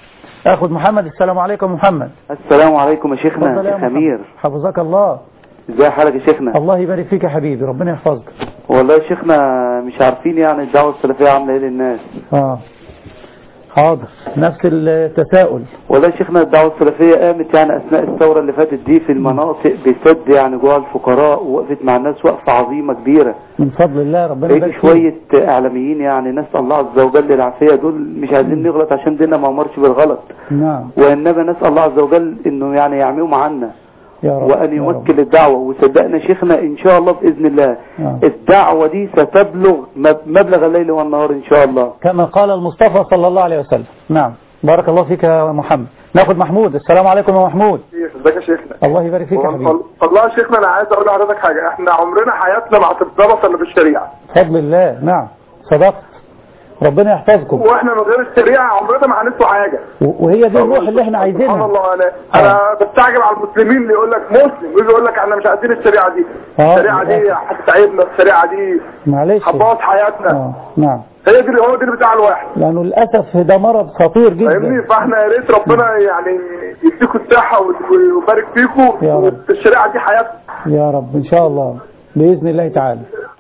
اخد محمد السلام عليكم محمد السلام عليكم يا شيخنا اتفضل يا يا محمد. خمير حفظك الله ازي حالك يا شيخنا الله يبارك فيك يا حبيبي ربنا يحفظك والله يا شيخنا مش عارفين يعني الدعوة السلفية عاملة ايه للناس اه حاضر نفس التساؤل والله يا شيخنا الدعوة السلفية قامت يعني أثناء الثورة اللي فاتت دي في المناطق بسد يعني جوه الفقراء ووقفت مع الناس وقفة عظيمة كبيرة من فضل الله ربنا يجي يبارك فيك شوية إعلاميين يعني نسأل الله عز وجل العافية دول مش عايزين نغلط عشان ديننا ما أمرش بالغلط نعم وإنما نسأل الله عز وجل إنه يعني يعميهم عنا يا رب وأن يا رب. يمكن الدعوة وصدقنا شيخنا إن شاء الله بإذن الله آه. الدعوة دي ستبلغ مب- مبلغ الليل والنهار إن شاء الله كما قال المصطفى صلى الله عليه وسلم نعم بارك الله فيك يا محمد ناخد محمود السلام عليكم يا محمود ازيك يا شيخنا الله يبارك فيك يا حبيبي والله يا شيخنا انا عايز اقول لحضرتك حاجه احنا عمرنا حياتنا ما هتتظبط الا بالشريعه فضل الله نعم صدقت ربنا يحفظكم واحنا من غير الشريعه عمرنا ما هنسوى حاجه و- وهي دي الروح اللي احنا سبحان عايزينها الله انا انا بستعجب على المسلمين اللي يقول لك مسلم ويجي يقول لك احنا مش عايزين الشريعه دي آه. الشريعه دي هتتعبنا الشريعه دي معلش هتبوظ حياتنا اه نعم هي دي هو دي بتاع الواحد لانه للاسف ده مرض خطير فاهمني جدا فاحنا يا ريت ربنا يعني يديكم الصحه ويبارك فيكم يا رب. والشريعه دي حياتنا يا رب ان شاء الله باذن الله تعالى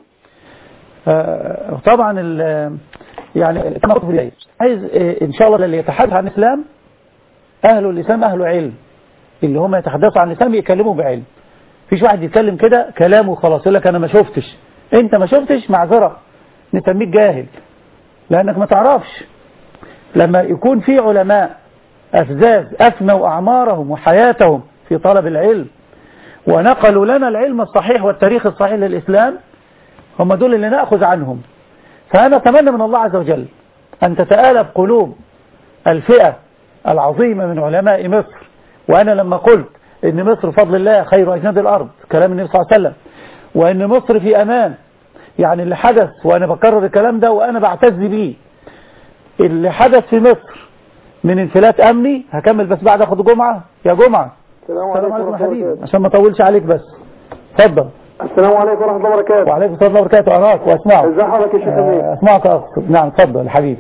آه، طبعا ال- يعني كما قلت في البداية، عايز آه، ان شاء الله اللي يتحدث عن الاسلام اهل الاسلام اهل علم اللي هم يتحدثوا عن الاسلام يتكلموا بعلم فيش واحد يتكلم كده كلامه خلاص يقول لك انا ما شفتش انت ما شفتش معذره نسميك جاهل لانك ما تعرفش لما يكون في علماء افزاز افنوا اعمارهم وحياتهم في طلب العلم ونقلوا لنا العلم الصحيح والتاريخ الصحيح للإسلام هم دول اللي نأخذ عنهم فأنا أتمنى من الله عز وجل أن تتآلف قلوب الفئة العظيمة من علماء مصر وأنا لما قلت إن مصر بفضل الله خير أجناد الأرض كلام النبي صلى الله عليه وسلم وإن مصر في أمان يعني اللي حدث وأنا بكرر الكلام ده وأنا بعتز بيه اللي حدث في مصر من انفلات أمني هكمل بس بعد أخد جمعة يا جمعة السلام السلام عليكم يا ورحمة الله حبيبي وبركاته. عشان ما اطولش عليك بس اتفضل السلام عليكم ورحمه الله وبركاته وعليكم السلام ورحمه الله وبركاته اراك واسمعك ازي حضرتك يا شيخ امين آه، اسمعك اقصد نعم اتفضل حبيبي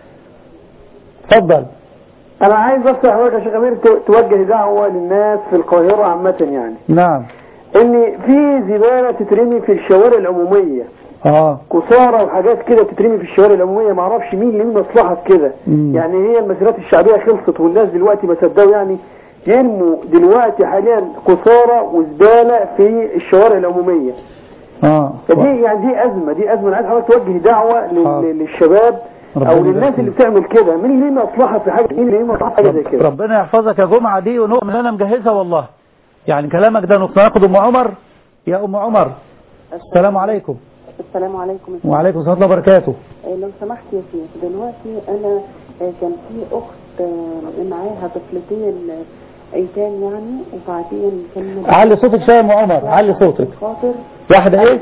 اتفضل انا عايز بس حضرتك يا شيخ امير تو- توجه دعوه للناس في القاهره عامه يعني نعم ان في زباله تترمي في الشوارع العموميه اه كسارة وحاجات كده تترمي في الشوارع العمومية ما اعرفش مين ليه مصلحة في كده مم. يعني هي المسيرات الشعبية خلصت والناس دلوقتي ما صدقوا يعني يرموا دلوقتي حاليا كسارة وزبالة في الشوارع العمومية اه فدي يعني دي أزمة دي أزمة أنا عايز حضرتك توجه دعوة لل- حاضر. للشباب ربنا أو يبارك للناس فيك. اللي بتعمل كده مين ليه مصلحة في حاجة مين ليه مصلحة في حاجة زي رب- كده ربنا يحفظك يا جمعة دي ونقطة اللي انا مجهزها والله يعني كلامك ده نقطة ناخد ام عمر يا ام عمر السلام عليكم السلام عليكم وعليكم السلام ورحمه الله وبركاته آه، لو سمحت يا شيخ دلوقتي انا آه، كان في اخت آه، معاها طفلتين آه، ايتام يعني وبعدين كان علي صوتك شويه يا ام عمر علي صوتك خاطر واحده ايه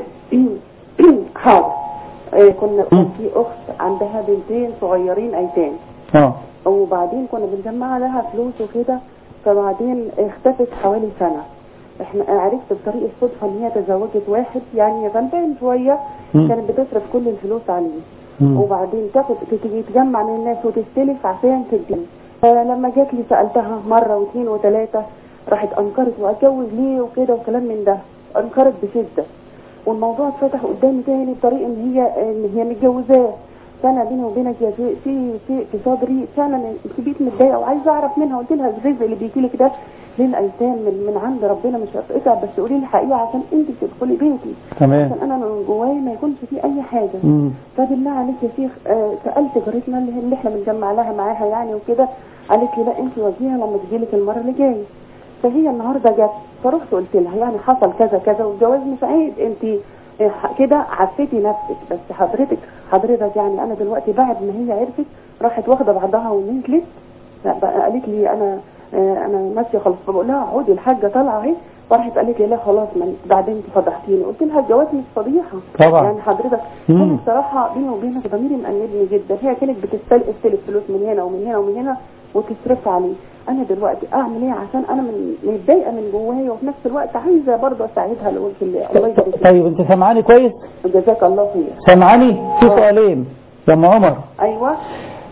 حاضر آه، كنا كان في اخت عندها بنتين صغيرين ايتام اه وبعدين كنا بنجمع لها فلوس وكده فبعدين اختفت حوالي سنة احنا عرفت بطريق الصدفة ان هي تزوجت واحد يعني غلبان شوية مم. كانت بتصرف كل الفلوس عليه مم. وبعدين تاخد تيجي تجمع من الناس وتستلف عشان تدين فلما جات لي سألتها مرة واثنين وثلاثة راحت انكرت واتجوز ليه وكده وكلام من ده انكرت بشدة والموضوع اتفتح قدامي تاني بطريقة ان هي ان هي متجوزاه فانا بيني وبينك يا في في في, في صدري فعلا بقيت متضايقه وعايزه اعرف منها قلت لها الرزق اللي بيجي لك ده للايتام من, من عند ربنا مش هتقطع بس قولي لي الحقيقه عشان انت تدخلي بيتي تمام عشان انا من جوايا ما يكونش في اي حاجه مم. فبالله عليك يا شيخ آه سالت جارتنا اللي, اللي احنا بنجمع لها معاها يعني وكده قالت لي لا انت واجهيها لما تجي لك المره اللي جايه فهي النهارده جت فرحت قلت لها يعني حصل كذا كذا والجواز مش عيب انت آه، كده عفيتي نفسك بس حضرتك حضرتك يعني انا دلوقتي بعد ما هي عرفت راحت واخده بعضها ونزلت لا بقى قالت لي انا آه، انا ماشيه خلاص فبقول لها عودي الحاجه طالعه اهي فراحت قالت لي لا خلاص ما بعدين انت فضحتيني قلت لها الجواز مش فضيحه طبعا. يعني حضرتك مم. انا بصراحه بيني وبينك ضميري مأنبني جدا هي كانت بتستلف فلوس من هنا ومن هنا ومن هنا وتصرفها عليه انا دلوقتي اعمل ايه عشان انا من متضايقه من جوايا وفي نفس الوقت عايزه برضه اساعدها لوجه الله الله يبارك فيك طيب انت سامعاني كويس جزاك الله خير سامعاني في سؤالين يا ام عمر ايوه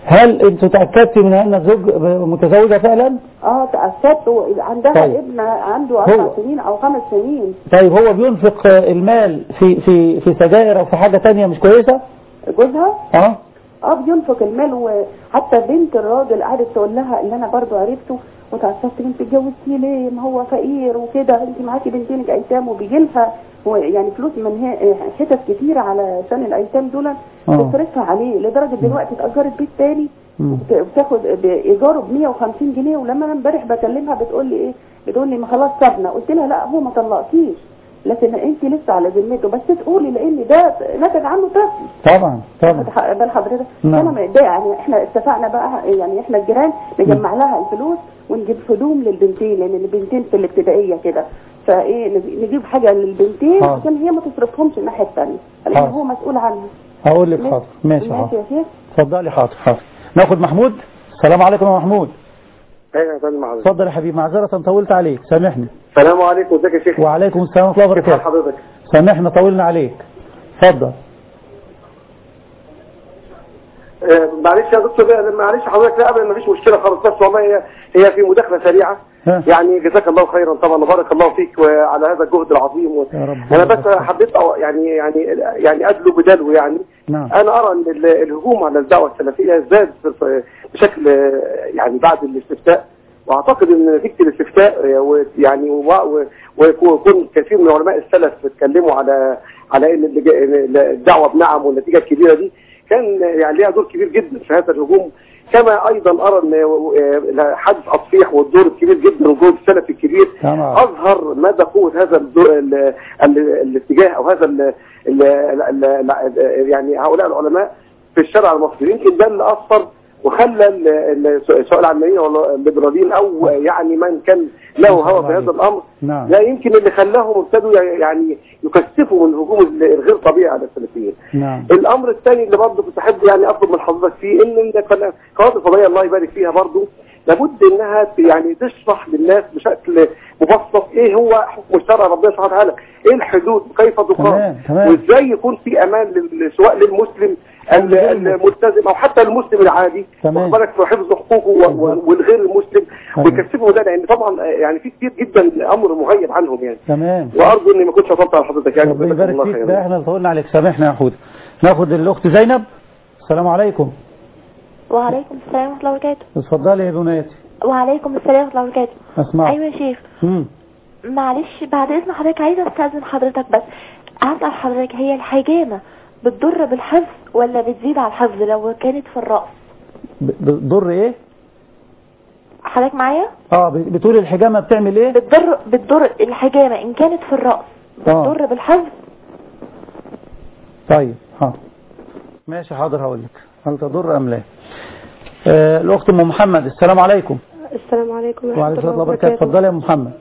هل انتوا تأكدتي من ان الزوج متزوجة فعلا اه تأكدت و- عندها طيب. ابن عنده اربع هو- سنين او خمس سنين طيب هو بينفق المال في في في سجائر او في حاجة تانية مش كويسة جوزها اه اه بينفق المال وحتى بنت الراجل قعدت تقول لها اللي انا برضو عرفته وتعصبت انت اتجوزتيه ليه ما هو فقير وكده انت معاكي بنتين ايتام وبيجي لها يعني فلوس من هي- حتت كتيره علشان الايتام دول آه. بتصرفها عليه لدرجه دلوقتي اتاجرت بيت تاني مم. وبت- بتاخد بايجاره ب 150 جنيه ولما انا امبارح بكلمها بتقول لي ايه بتقول لي ما خلاص سابنا قلت لها لا هو ما طلقكيش لكن انت لسه على ذمته بس تقولي لان ده نتج عنه طفل طبعا طبعا خد بال حضرتك نعم. انا متضايقه يعني احنا اتفقنا بقى يعني احنا الجيران نجمع لها الفلوس ونجيب هدوم للبنتين لان البنتين في الابتدائيه كده فايه نج- نجيب حاجه للبنتين حاضر. عشان هي ما تصرفهمش الناحيه الثانيه لان حاضر. هو مسؤول عنها هقول لك ماشي. حاضر ماشي ماشي حاضر يا شيخ اتفضلي حاضر حاضر ناخد محمود السلام عليكم يا محمود ايوه يا فندم حضرتك اتفضل يا حبيبي معذرة طولت عليك سامحني السلام عليكم ازيك يا شيخ وعليكم السلام ورحمة الله كيف حال وبركاته حضرتك سامحنا طولنا عليك اتفضل آه، معلش يا دكتور بقى، معلش حضرتك لا ابدا مفيش مشكله خالص بس والله هي هي في مداخله سريعه ها. يعني جزاك الله خيرا طبعا وبارك الله فيك وعلى هذا الجهد العظيم و... يا رب انا بس حبيت أو- يعني يعني يعني ادلو بدلو يعني نعم انا ارى ان ال- الهجوم على الدعوه السلفيه زاد في- بشكل آه، يعني بعد الاستفتاء واعتقد ان نتيجه الاستفتاء آه، و- يعني و- و- ويكون كثير من علماء السلف اتكلموا على على ان اللي جا- إن الدعوه بنعم والنتيجه الكبيره دي كان يعني ليها دور كبير جدا في هذا الهجوم كما ايضا ارى ان آه، حدث اصفيح والدور الكبير جدا والجهد السلفي الكبير تمام اظهر مدى قوه هذا الدور ال- ال- الاتجاه او هذا ال ال ال ال يعني هؤلاء العلماء في الشارع المصري يمكن ده اللي اثر وخلى ال- ال- سواء العلمانيين ولا الليبراليين او يعني من كان له هوى في هذا الامر نعم ده يمكن اللي خلاهم ابتدوا يعني يكثفوا من الهجوم الغير طبيعي على السلفيين نعم الامر الثاني اللي برضه كنت احب يعني اطلب من حضرتك فيه ان القناه قناه الفضائيه الله يبارك فيها برضه لابد انها ت- يعني تشرح للناس بشكل مبسط ايه هو حكم الشرع ربنا سبحانه وتعالى ايه الحدود كيف تقام تمام تمام وازاي يكون في امان لل- سواء للمسلم ال- الملتزم او حتى المسلم العادي تمام. واخد بالك في حفظ حقوقه و- و- والغير المسلم تمام. ويكثفوا ده لان طبعا يعني في كتير جدا امر مغيب عنهم يعني تمام وارجو اني ما كنتش اطلت على حضرتك يعني ربنا جزاكم يبارك الله فيك خيرا. ده احنا اللي طولنا عليك سامحنا يا حود ناخد الاخت زينب السلام عليكم وعليكم السلام ورحمة الله وبركاته اتفضلي يا بناتي وعليكم السلام ورحمة الله وبركاته اسمع أيوة يا شيخ مم. معلش بعد إذن حضرتك عايزة أستأذن حضرتك بس هسأل حضرتك هي الحجامة بتضر بالحفظ ولا بتزيد على الحفظ لو كانت في الرأس ب- بتضر ايه حضرتك معايا اه ب- بتقول الحجامه بتعمل ايه بتضر بتضر الحجامة إن كانت في الرأس اه بتضر بالحفظ طيب حاضر ماشي حاضر هقول لك هل تضر ام لا آه الاخت ام محمد السلام عليكم السلام عليكم ورحمة وعليكم الله السلام وبركاته وبركاته اتفضلي يا ام محمد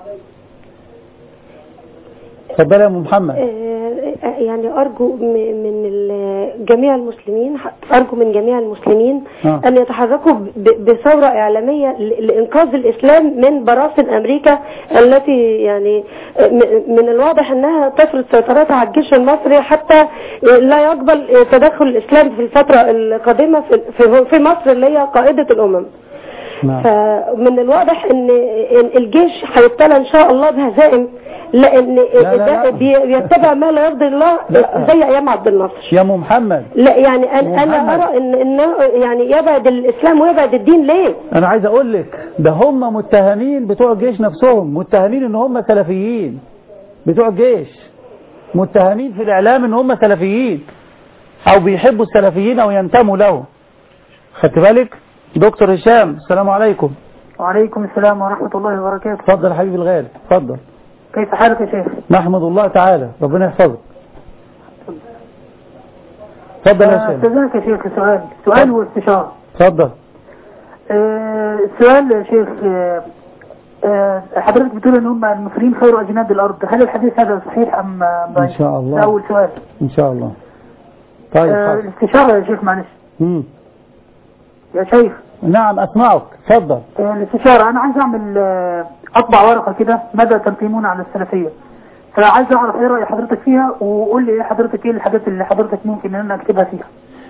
اتفضلي يا ام محمد آه، يعني أرجو م- من ال- جميع المسلمين أرجو من جميع المسلمين آه. أن يتحركوا ب- بثورة إعلامية ل- لإنقاذ الإسلام من براثن أمريكا التي يعني آه، م- من الواضح أنها تفرض سيطرتها على الجيش المصري حتى لا يقبل تدخل الإسلام في الفترة القادمة في- في في مصر اللي هي قائدة الأمم نعم فمن الواضح ان إن الجيش هيبتلى ان شاء الله بهزائم لان لا، ده لا. بي- بيتبع ما لا يرضي الله لا. زي ايام عبد الناصر يا ام محمد لا يعني انا انا محمد. ارى ان انه يعني يبعد الاسلام ويبعد الدين ليه انا عايز اقول لك ده هم متهمين بتوع الجيش نفسهم متهمين ان هم سلفيين بتوع الجيش متهمين في الاعلام ان هم سلفيين او بيحبوا السلفيين او ينتموا لهم خدت بالك دكتور هشام السلام عليكم وعليكم السلام ورحمة الله وبركاته اتفضل يا حبيبي الغالي اتفضل كيف حالك يا شيخ نحمد الله تعالى ربنا يحفظك اتفضل يا هشام استاذنك يا شيخ سؤال سؤال واستشارة اتفضل آه، السؤال يا شيخ آه، آه، حضرتك بتقول ان هم المصريين خير اجناد الارض هل الحديث هذا صحيح ام أم ان شاء ده الله اول سؤال ان شاء الله طيب آه، حاضر الاستشارة يا شيخ معلش مم. يا شيخ نعم اسمعك اتفضل آه، الاستشارة انا عايز اعمل آه، اطبع ورقة كده ماذا تنقيمون على السلفية فعايز اعرف ايه رأي حضرتك فيها وقول لي ايه حضرتك ايه الحاجات اللي حضرتك ممكن ان انا اكتبها فيها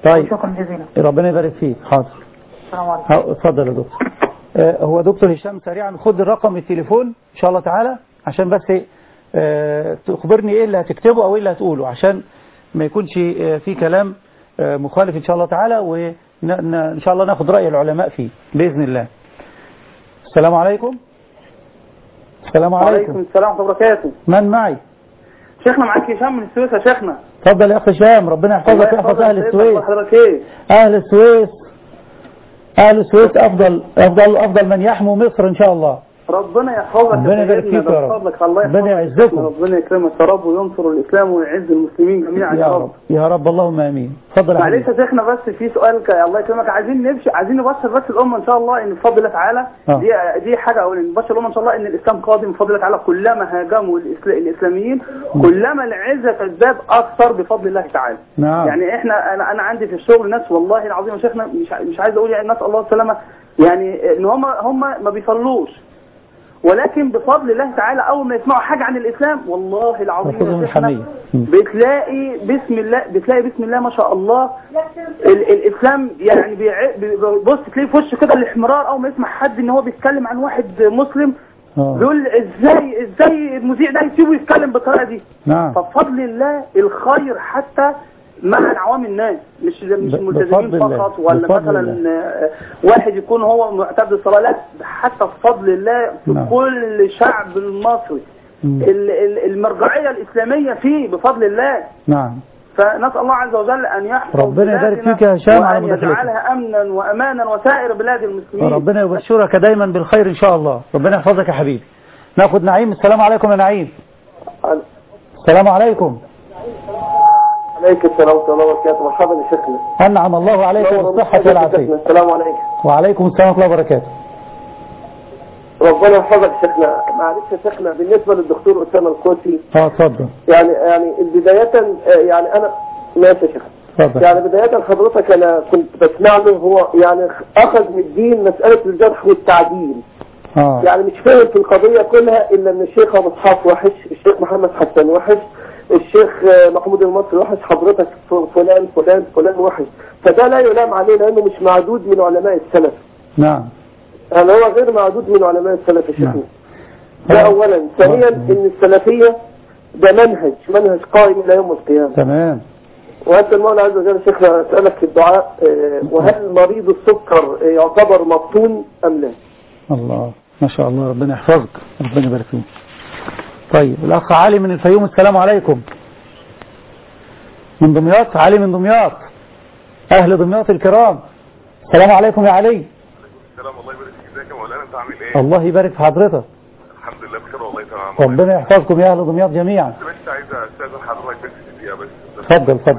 طيب شكرا جزيلا ربنا يبارك فيك حاضر السلام عليكم ها- اتفضل يا دكتور آه، هو دكتور هشام سريعا خد الرقم التليفون ان شاء الله تعالى عشان بس آه، تخبرني ايه اللي هتكتبه او ايه اللي هتقوله عشان ما يكونش آه، في كلام آه، مخالف ان شاء الله تعالى وان شاء الله ناخد رأي العلماء فيه بإذن الله السلام عليكم السلام وعليكم عليكم السلام ورحمة الله وبركاته من معي شيخنا معاك هشام من السويس يا شيخنا اتفضل يا اخ هشام ربنا يحفظك الله ويحفظ يحفظك اهل ويسعدك السويس حضرتك ايه اهل السويس اهل السويس افضل افضل افضل من يحموا مصر ان شاء الله ربنا يحفظك ربنا يبارك سيدنا، فيك يا ده رب. بفضلك الله يحفظك ربنا يعزكم. ربنا يكرمك يا رب وينصر الاسلام ويعز المسلمين جميعا يا رب يا رب اللهم امين اتفضل يا معلش حبيبي يا شيخنا بس في سؤال ك... الله يكرمك عايزين نبشر عايزين نبشر بس الامه ان شاء الله ان بفضل الله تعالى آه. دي دي حاجه اولا نبشر الامه ان شاء الله ان الاسلام قادم بفضل الله تعالى كلما هاجموا الإسل... الاسلاميين كلما العزه تزداد اكثر بفضل الله تعالى نعم يعني احنا انا انا عندي في الشغل ناس والله العظيم يا شيخنا مش ع- مش عايز اقول يعني نسال الله السلامه يعني ان هم هم ما بيصلوش ولكن بفضل الله تعالى اول ما يسمعوا حاجه عن الاسلام والله العظيم يحفظهم يا شيخنا الحمية بتلاقي بسم الله بتلاقي بسم الله ما شاء الله ال الاسلام يعني بيع- بي- بص تلاقيه في وشه كده الاحمرار اول ما يسمع حد ان هو بيتكلم عن واحد مسلم آه. بيقول ازاي ازاي المذيع ده يسيبه يتكلم بالطريقه دي نعم فبفضل الله الخير حتى مع عوام الناس مش مش ب- الملتزمين بفضل الله. فقط ولا بفضل مثلا الله. آه، واحد يكون هو معتاد الصلاه لا ده حتى بفضل الله في نعم. كل شعب المصري مم. ال- ال- المرجعيه الاسلاميه فيه بفضل الله نعم فنسال الله عز وجل ان يحفظ ربنا يبارك بلادنا فيك يا هشام على وان مداخلتك. يجعلها امنا وامانا وسائر بلاد المسلمين ربنا يبشرك دايما بالخير ان شاء الله ربنا يحفظك يا حبيبي ناخد نعيم السلام عليكم يا نعيم السلام عليكم عليك السلام ورحمة الله وبركاته مرحبا يا شيخنا انعم الله عليك نور بالصحة الله والعافية شيخنا. السلام عليكم وعليكم السلام ورحمة الله وبركاته ربنا يحفظك يا شيخنا معلش يا شيخنا بالنسبة للدكتور أسامة القوسي اه اتفضل يعني يعني بداية آه، يعني أنا ماشي يا شيخ اتفضل يعني بداية حضرتك أنا كنت بسمع له هو يعني أخذ من الدين مسألة الجرح والتعديل اه يعني مش فاهم في القضية كلها إلا إن الشيخ أبو إسحاق وحش الشيخ محمد حسن وحش الشيخ آه، محمود المصري وحش حضرتك ف- فلان فلان فلان وحش فده لا يلام عليه لأنه مش معدود من علماء السلف نعم يعني هو غير معدود من علماء السلف يا نعم. شيخنا ده أولا ثانيا إن السلفية ده منهج منهج قائم إلى يوم القيامة تمام وأنت المولى عز وجل شيخنا أسألك في الدعاء آه، وهل مريض السكر آه، يعتبر مفتون أم لا؟ الله ما شاء الله ربنا يحفظك ربنا يبارك فيك طيب الأخ علي من الفيوم السلام عليكم من دمياط علي من دمياط أهل دمياط الكرام السلام عليكم يا علي السلام الله يبارك فيك ازيك يا مولانا انت عامل ايه؟ الله يبارك في حضرتك الحمد لله بخير والله تمام ربنا يحفظكم يا أهل دمياط جميعا بس بس عايز استاذن حضرتك بس في دقيقه بس اتفضل اتفضل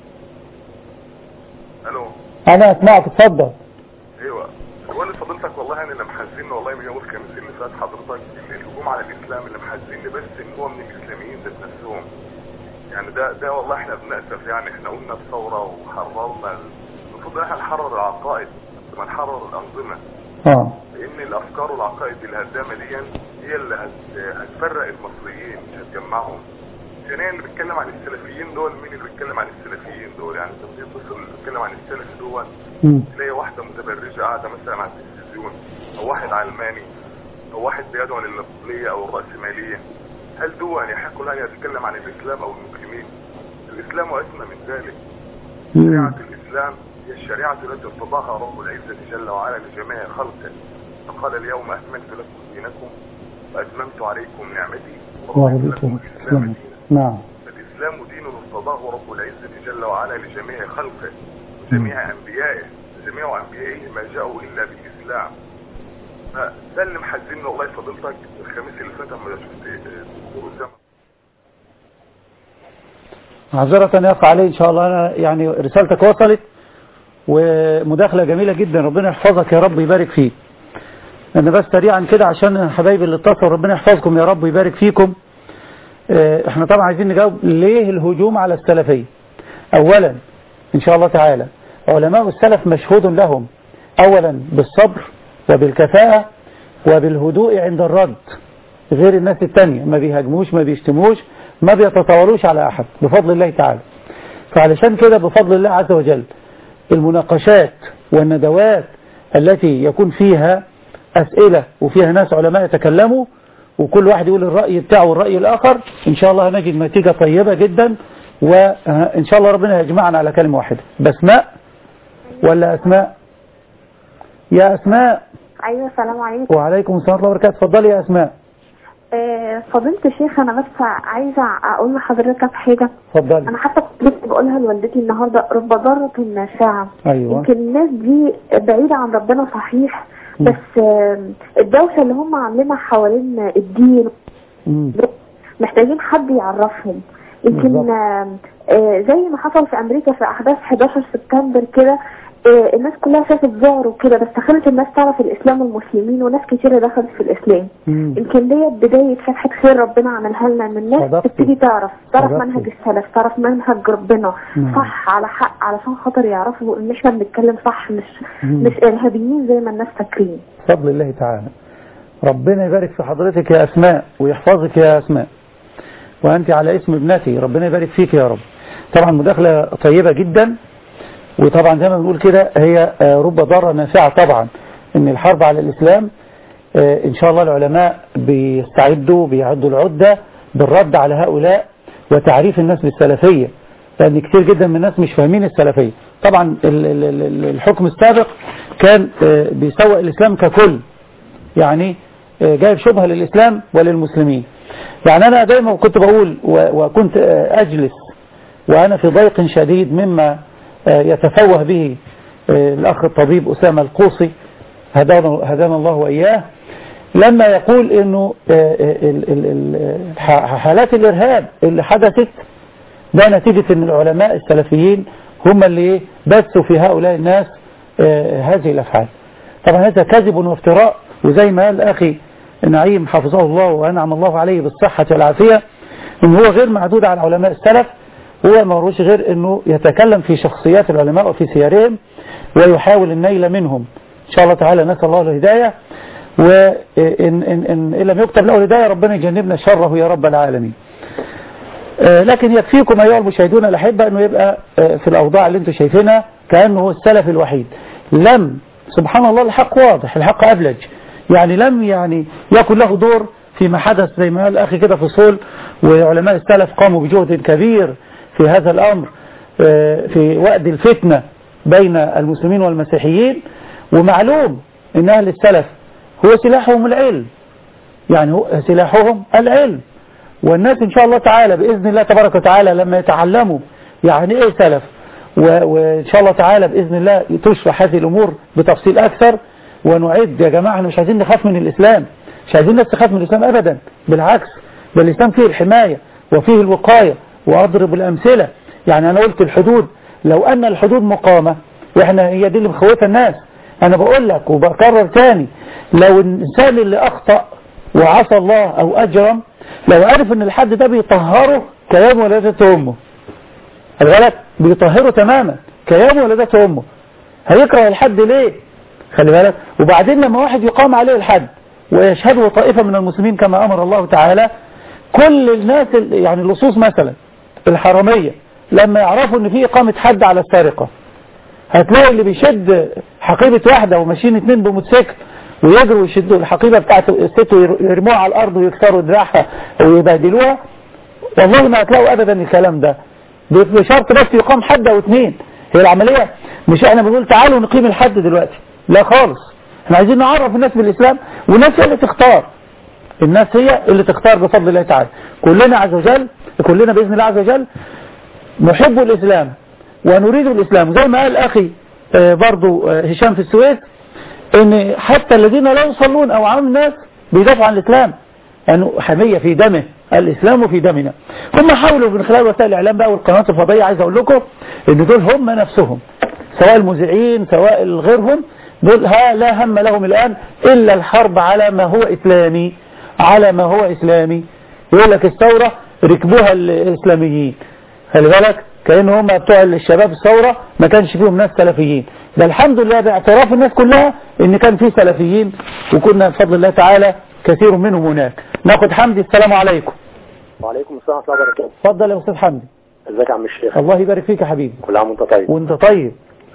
الو أنا أسمعك اتفضل ايوه هو فضيلتك والله انا اللي محزنني والله من يوم الخميس اللي فات حضرتك الهجوم على الاسلام اللي محزنني بس ان هو من الاسلاميين ذات نفسهم يعني ده ده والله احنا بنأسف يعني احنا قلنا الثوره وحررنا ال- المفروض احنا نحرر العقائد قبل ما نحرر الانظمه اه لان الافكار والعقائد الهدامه دي هي اللي هت... هتفرق المصريين مش هتجمعهم ثانيا اللي بيتكلم عن السلفيين دول مين اللي بيتكلم عن السلفيين دول يعني انت بتتصل اللي بيتكلم عن السلف دول مم. تلاقي واحده متبرجه قاعده مثلا على التلفزيون او واحد علماني او واحد بيدعو للنقليه او الراسماليه هل دول يحق لها ان يتكلم عن الاسلام او المسلمين الاسلام واسمى من ذلك شريعه الاسلام هي الشريعه التي ارتضاها رب العزه جل وعلا لجميع خلقه فقال اليوم اكملت لكم دينكم واتممت عليكم نعمتي ورضيت لكم ورضيت الاسلام لكم دينا نعم الإسلام دين ارتضاه رب العزة جل وعلا لجميع خلقه وجميع أنبيائه جميع أنبيائه ما جاءوا إلا بالإسلام فده اللي محزننا والله فضيلتك الخميس اللي فات لما شفت دكتور أسامة معذرة يا أخ علي إن شاء الله أنا يعني رسالتك وصلت ومداخلة جميلة جدا ربنا يحفظك يا رب يبارك فيك أنا بس سريعا كده عشان حبايبي اللي اتصلوا ربنا يحفظكم يا رب ويبارك فيكم آه، احنا طبعا عايزين نجاوب ليه الهجوم على السلفية أولا إن شاء الله تعالى علماء السلف مشهود لهم أولا بالصبر وبالكفاءة وبالهدوء عند الرد غير الناس التانية ما بيهاجموش ما بيشتموش ما بيتطاولوش على أحد بفضل الله تعالى فعلشان كده بفضل الله عز وجل المناقشات والندوات التي يكون فيها أسئلة وفيها ناس علماء يتكلموا وكل واحد يقول الرأي بتاعه والرأي الآخر إن شاء الله هنجد نتيجة طيبة جدا وإن شاء الله ربنا يجمعنا على كلمة واحدة بسماء ولا أسماء يا أسماء ايوه السلام عليكم وعليكم السلام ورحمة الله وبركاته اتفضلي يا أسماء آه، فضيلة الشيخ انا بس عايزه اقول لحضرتك حاجه اتفضلي انا حتى كنت لسه بقولها لوالدتي النهارده رب ضارة نافعه أيوة يمكن الناس دي بعيده عن ربنا صحيح مم. بس آه، الدوشه اللي هم عاملينها حوالين الدين مم. محتاجين حد يعرفهم يمكن بالظبط. آه، آه، زي ما حصل في امريكا في احداث 11 سبتمبر كده آه، الناس كلها شافت ذعر وكده بس خلت الناس تعرف الاسلام والمسلمين وناس كتيره دخلت في الاسلام مم. يمكن ديت بدايه فتحه خير ربنا عملها لنا ان الناس صدقتي. تبتدي تعرف تعرف صدقتي. منهج السلف تعرف منهج ربنا نعم. صح على حق علشان خاطر يعرفوا ان احنا بنتكلم صح مش مم. مش ارهابيين زي ما الناس فاكرين بفضل الله تعالى ربنا يبارك في حضرتك يا أسماء ويحفظك يا أسماء وأنت على اسم ابنتي ربنا يبارك فيك يا رب طبعا مداخلة طيبة جدا وطبعا زي ما بنقول كده هي آه، رب ضارة نافعة طبعا ان الحرب على الإسلام آه، ان شاء الله العلماء بيستعدوا بيعدوا العدة بالرد على هؤلاء وتعريف الناس بالسلفية لأن كتير جدا من الناس مش فاهمين السلفية طبعا ال- ال- ال- الحكم السابق كان آه، بيسوق الإسلام ككل يعني آه، جايب شبهة للإسلام وللمسلمين يعني أنا دايما كنت بقول و- وكنت آه، أجلس وأنا في ضيق شديد مما آه، يتفوه به آه، الأخ الطبيب أسامة القوصي هدانا هدانا الله وإياه لما يقول أنه آه، ال- ال- ال- ح- حالات الإرهاب اللي حدثت ده نتيجة أن العلماء السلفيين هم اللي إيه بثوا في هؤلاء الناس آه، هذه الأفعال طبعا هذا كذب وافتراء وزي ما قال أخي نعيم حفظه الله وأنعم الله عليه بالصحة والعافية إن هو غير معدود على علماء السلف هو ما هوش غير أنه يتكلم في شخصيات العلماء وفي سيرهم ويحاول النيل منهم إن شاء الله تعالى نسأل الله الهداية وإن إن إن إن لم يكتب له الهداية ربنا يجنبنا شره يا رب العالمين آه، لكن يكفيكم أيها المشاهدون الأحبة أنه يبقى آه، في الأوضاع اللي انتم شايفينها كأنه هو السلف الوحيد لم سبحان الله الحق واضح الحق أبلج يعني لم يعني يكن له دور فيما حدث زي ما قال أخي كده في صول وعلماء السلف قاموا بجهد كبير في هذا الأمر آه، في وقت الفتنة بين المسلمين والمسيحيين ومعلوم أن أهل السلف هو سلاحهم العلم يعني هو سلاحهم العلم والناس إن شاء الله تعالى بإذن الله تبارك وتعالى لما يتعلموا يعني إيه سلف و- وإن شاء الله تعالى بإذن الله تشرح هذه الأمور بتفصيل أكثر ونعد يا جماعة احنا مش عايزين نخاف من الإسلام مش عايزين الناس تخاف من الإسلام أبدا بالعكس ده الإسلام فيه الحماية وفيه الوقاية وأضرب الأمثلة يعني أنا قلت الحدود لو أن الحدود مقامة وإحنا هي دي اللي مخوفة الناس أنا بقول لك وبكرر تاني لو الإنسان اللي أخطأ وعصى الله أو أجرم لو عرف أن الحد ده بيطهره كيوم ولادته أمه الغلط بيطهره تماما كيوم ولادته أمه هيكره الحد ليه خلي بالك وبعدين لما واحد يقام عليه الحد ويشهده طائفة من المسلمين كما أمر الله تعالى كل الناس ال- يعني اللصوص مثلا الحرامية لما يعرفوا ان في إقامة حد على السرقة هتلاقي اللي بيشد حقيبة واحدة وماشيين اتنين بموتوسيكل ويجروا ويشدوا الحقيبة بتاعت الست ويرموها على الأرض ويكسروا دراعها ويبهدلوها والله ما هتلاقوا أبدا الكلام ده بشرط بس يقام حد أو اتنين هي العملية مش احنا بنقول تعالوا نقيم الحد دلوقتي لا خالص احنا عايزين نعرف الناس بالإسلام والناس هي اللي تختار الناس هي اللي تختار بفضل الله تعالى كلنا عز وجل كلنا بإذن الله عز وجل نحب الإسلام ونريد الإسلام زي ما قال أخي آه، برضو آه، هشام في السويس ان حتى الذين لا يصلون او عام الناس بيدافعوا عن الإسلام يعني حمية في دمه الإسلام في دمنا هم حاولوا من خلال وسائل الإعلام بقى والقنوات الفضائية عايز أقول لكم ان دول هم نفسهم سواء المذيعين سواء غيرهم دول ها لا هم لهم الآن إلا الحرب على ما هو إسلامي على ما هو إسلامي يقول لك الثورة ركبوها الإسلاميين خلي بالك كأن هم بتوع الشباب الثورة ما كانش فيهم ناس سلفيين ده الحمد لله باعتراف الناس كلها ان كان في سلفيين وكنا بفضل الله تعالى كثير منهم هناك ناخد حمدي السلام عليكم وعليكم السلام ورحمة الله وبركاته اتفضل يا استاذ حمدي ازيك يا عم الشيخ الله يبارك فيك يا حبيبي كل عام وانت طيب وانت طيب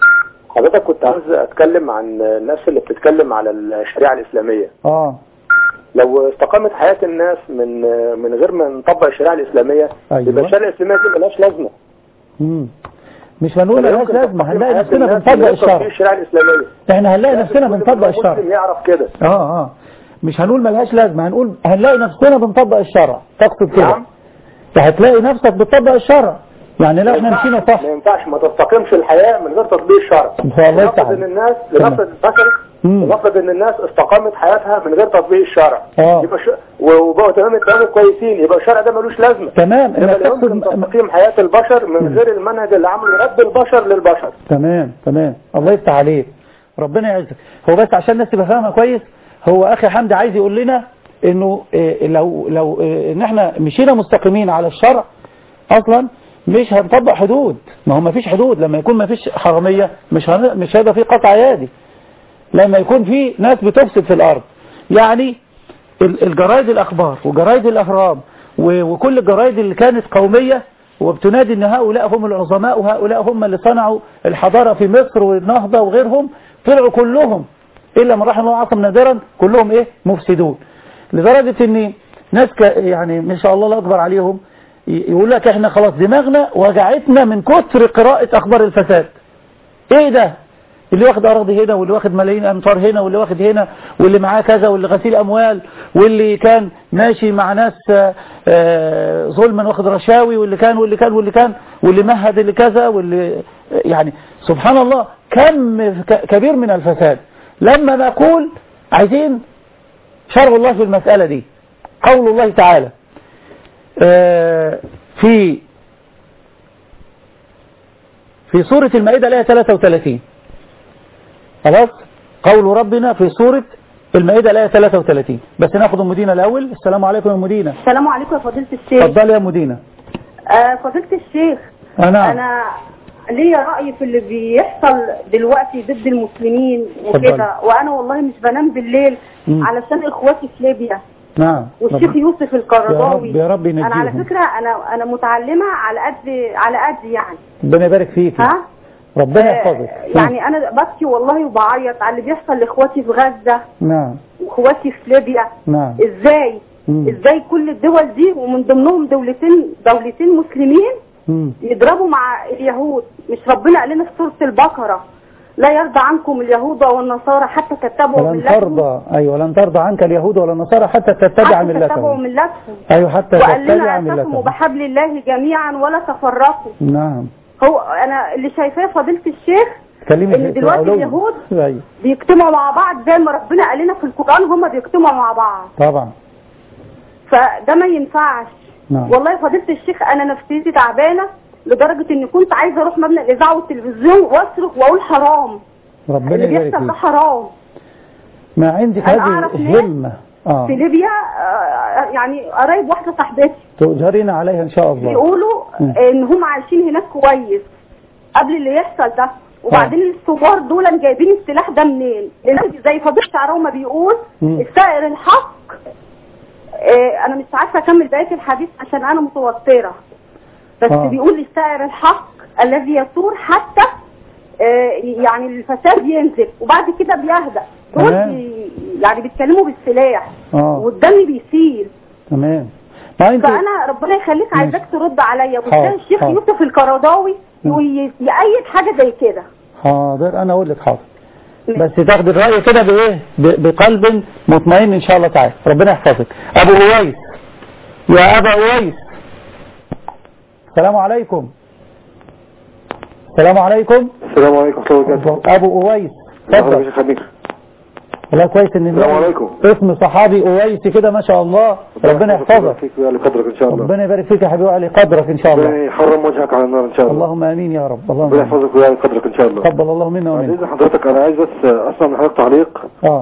حضرتك كنت عاوز اتكلم عن الناس اللي بتتكلم على الشريعه الاسلاميه اه لو استقامت حياه الناس من من غير ما نطبق الشريعه الاسلاميه أيوة. يبقى الشريعه الاسلاميه دي ملهاش لازمه مم. مش هنقول لا ملهاش يمكن لازمه تقييم هنلاقي حياة نفسنا الناس بنطبق من غير تطبيق الشرع الشريعه الاسلاميه احنا هنلاقي نفسنا بنطبق الشرع مسلم يعرف كده اه اه مش هنقول ملهاش لازمه هنقول هنلاقي نفسنا بنطبق الشرع تقصد كده نعم. هتلاقي نفسك بتطبق الشرع يعني لو احنا ما مشينا ينفعش- صح ما ينفعش ما تستقيمش الحياه من غير تطبيق الشرع الله لنفرض يفتح ان الناس تمام. لنفرض مثلا لنفرض ان الناس استقامت حياتها من غير تطبيق الشرع اه يبقى ش... وبقوا تمام التمام كويسين يبقى الشرع ده ملوش لازمه تمام انما انك لا يمكن تقصد تقييم حياه البشر من غير المنهج اللي عمله رب البشر للبشر تمام تمام الله يفتح عليك ربنا يعزك هو بس عشان الناس تبقى فاهمه كويس هو اخي حمدي عايز يقول لنا انه إيه لو لو إيه ان احنا مشينا مستقيمين على الشرع اصلا مش هنطبق حدود ما هو ما فيش حدود لما يكون ما فيش حراميه مش هن... مش هيبقى في قطع يدي لما يكون في ناس بتفسد في الارض يعني ال- الجرايد الاخبار وجرايد الاهرام و- وكل الجرايد اللي كانت قوميه وبتنادي ان هؤلاء هم العظماء وهؤلاء هم اللي صنعوا الحضاره في مصر والنهضه وغيرهم طلعوا كلهم الا من رحم الله عصم نادرا كلهم ايه مفسدون لدرجه ان ناس ك- يعني ما شاء الله الله اكبر عليهم ي- يقول لك احنا خلاص دماغنا وجعتنا من كتر قراءه اخبار الفساد ايه ده اللي واخد اراضي هنا واللي واخد ملايين امتار هنا واللي واخد هنا واللي معاه كذا واللي غسيل اموال واللي كان ماشي مع ناس آه، آه، ظلما واخد رشاوي واللي كان واللي كان واللي كان واللي مهد اللي كذا واللي يعني سبحان الله كم ك- كبير من الفساد لما نقول عايزين شرع الله في المسألة دي قول الله تعالى آه، في في سورة المائدة الآية 33 خلاص قول ربنا في سورة المائدة الآية 33 بس ناخد أم مدينة الأول السلام عليكم يا أم مدينة السلام عليكم يا فضيلة الشيخ اتفضلي يا أم مدينة آه فضيلة الشيخ آه، نعم. انا ليا رأي في اللي بيحصل دلوقتي ضد المسلمين وكده اتفضلي. وانا والله مش بنام بالليل مم. علشان اخواتي في ليبيا نعم والشيخ رب- يوسف القرضاوي يا رب- يا رب انا على ينجيهم. فكرة انا انا متعلمة على قد على قد يعني ربنا يبارك فيك ها ربنا يحفظك يعني انا ببكي والله وبعيط على اللي بيحصل لاخواتي في غزة نعم واخواتي في ليبيا نعم ازاي مم. ازاي كل الدول دي ومن ضمنهم دولتين دولتين مسلمين مم. يضربوا مع اليهود مش ربنا قال لنا في سورة البقرة لا يرضى عنكم اليهود والنصارى حتى تتبعوا ولن ملتهم ترضى أيوة لن ترضى عنك اليهود ولا النصارى حتى تتبع حتى تتبعوا ملتهم ملتهم أيوة حتى وقال تتبع لنا اعتصموا ملتهم بحبل الله جميعا ولا تفرقوا نعم هو انا اللي شايفاه فضيلة الشيخ كلمة ان دلوقتي علو. اليهود أيوة بيجتمعوا مع بعض زي ما ربنا قال لنا في القرآن هم بيجتمعوا مع بعض طبعا فده ما ينفعش نعم والله فضيلة الشيخ انا نفسيتي تعبانه لدرجة اني كنت عايزة اروح مبنى الاذاعة والتلفزيون واصرخ واقول حرام ربنا اللي يبارك بيحصل ده فيك حرام ما عندك أنا هذه أعرف ناس همة اه في ليبيا آه، يعني قرايب واحدة صاحبتي تؤجرين عليها إن شاء الله بيقولوا مم. ان هم عايشين هناك كويس قبل اللي يحصل ده وبعدين الثوار دول جايبين السلاح ده منين لان زي فضيلة شعراوي ما بيقول مم. السائر الحق آه، انا مش عارفه اكمل بقيه الحديث عشان انا متوتره بس آه. بيقول السائر الحق الذي يثور حتى آه، يعني الفساد ينزل وبعد كده بيهدأ دول تمام. بي- يعني بيتكلموا بالسلاح اه والدم بيسيل تمام ما انت فانا ربنا يخليك عايزاك ترد عليا حاضر، وازاي الشيخ حاضر. يوسف القرضاوي ي- يأيد حاجه زي كده حاضر انا اقول لك حاضر بس تاخد الرأي كده بايه ب- بقلب مطمئن ان شاء الله تعالى ربنا يحفظك ابو اويس يا ابا اويس السلام عليكم السلام عليكم السلام عليكم ورحمة الله وبركاته ابو اويس مرحبا اتفضل يا شيخ أمير والله كويس ان السلام نلاقي عليكم. اسم صحابي اويس كده ما شاء الله ربنا يحفظك فيك ويعلي قدرك إن شاء الله ربنا يبارك فيك يا حبيبي ويعلي قدرك ان شاء الله ربنا يحرم وجهك على النار إن شاء الله اللهم امين يا رب اللهم ربنا آمين. يحفظك ويعلي قدرك إن شاء الله تقبل الله منا بعد ومنك إذن حضرتك أنا عايز بس أسمع من حضرتك تعليق اه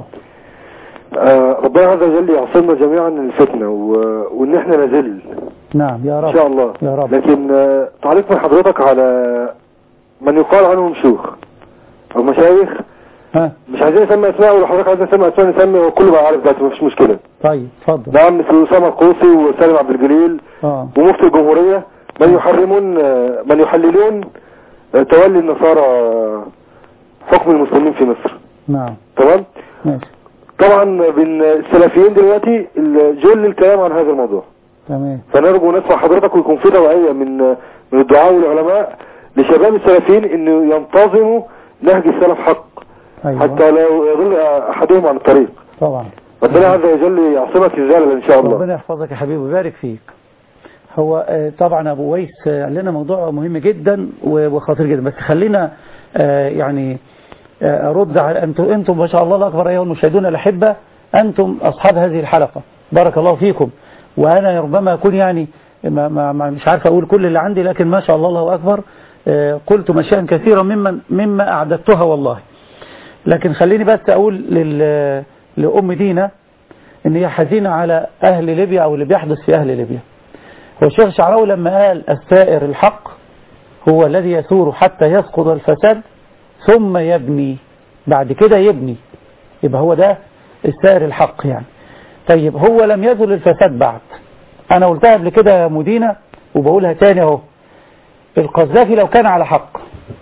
آه، ربنا عز وجل يعصمنا جميعا من الفتنة و... وإن إحنا نزل نعم يا رب إن شاء الله يا رب لكن آه، تعليق من حضرتك على من يقال عنهم شيوخ أو مشايخ ها مش عايزين نسمي أسماء ولو حضرتك عايز نسمي أسماء نسمي وكله بقى عارف دلوقتي مفيش مشكلة طيب اتفضل نعم مثل أسامة القوسي وسالم عبد الجليل اه ومفتي الجمهورية من يحرمون من يحللون تولي النصارى حكم المسلمين في مصر نعم تمام ماشي طبعا بين السلفيين دلوقتي جل الكلام عن هذا الموضوع تمام فنرجو نسمع حضرتك ويكون في توعية من من الدعاء والعلماء لشباب السلفيين انه ينتظموا نهج السلف حق أيوة. حتى لا يضل احدهم عن الطريق طبعا ربنا عز وجل يعصمك الزلل ان شاء الله ربنا يحفظك يا حبيبي ويبارك فيك هو آه، طبعا ابو ويس آه، قال لنا موضوع مهم جدا و- وخطير جدا بس خلينا آه، يعني آه، ارد على انتم انتم ما شاء الله الله اكبر ايها المشاهدون الاحبه انتم اصحاب هذه الحلقه بارك الله فيكم وانا ربما اكون يعني ما ما ما مش عارف اقول كل اللي عندي لكن ما شاء الله الله اكبر آه، قلت اشياء كثيره مما مما اعددتها والله لكن خليني بس اقول لل لام دينا ان هي حزينه على اهل ليبيا او اللي بيحدث في اهل ليبيا هو الشيخ شعراوي لما قال السائر الحق هو الذي يثور حتى يسقط الفساد ثم يبني بعد كده يبني يبقى هو ده السائر الحق يعني طيب هو لم يزل الفساد بعد انا قلتها قبل كده يا مدينة وبقولها تاني اهو القذافي لو كان على حق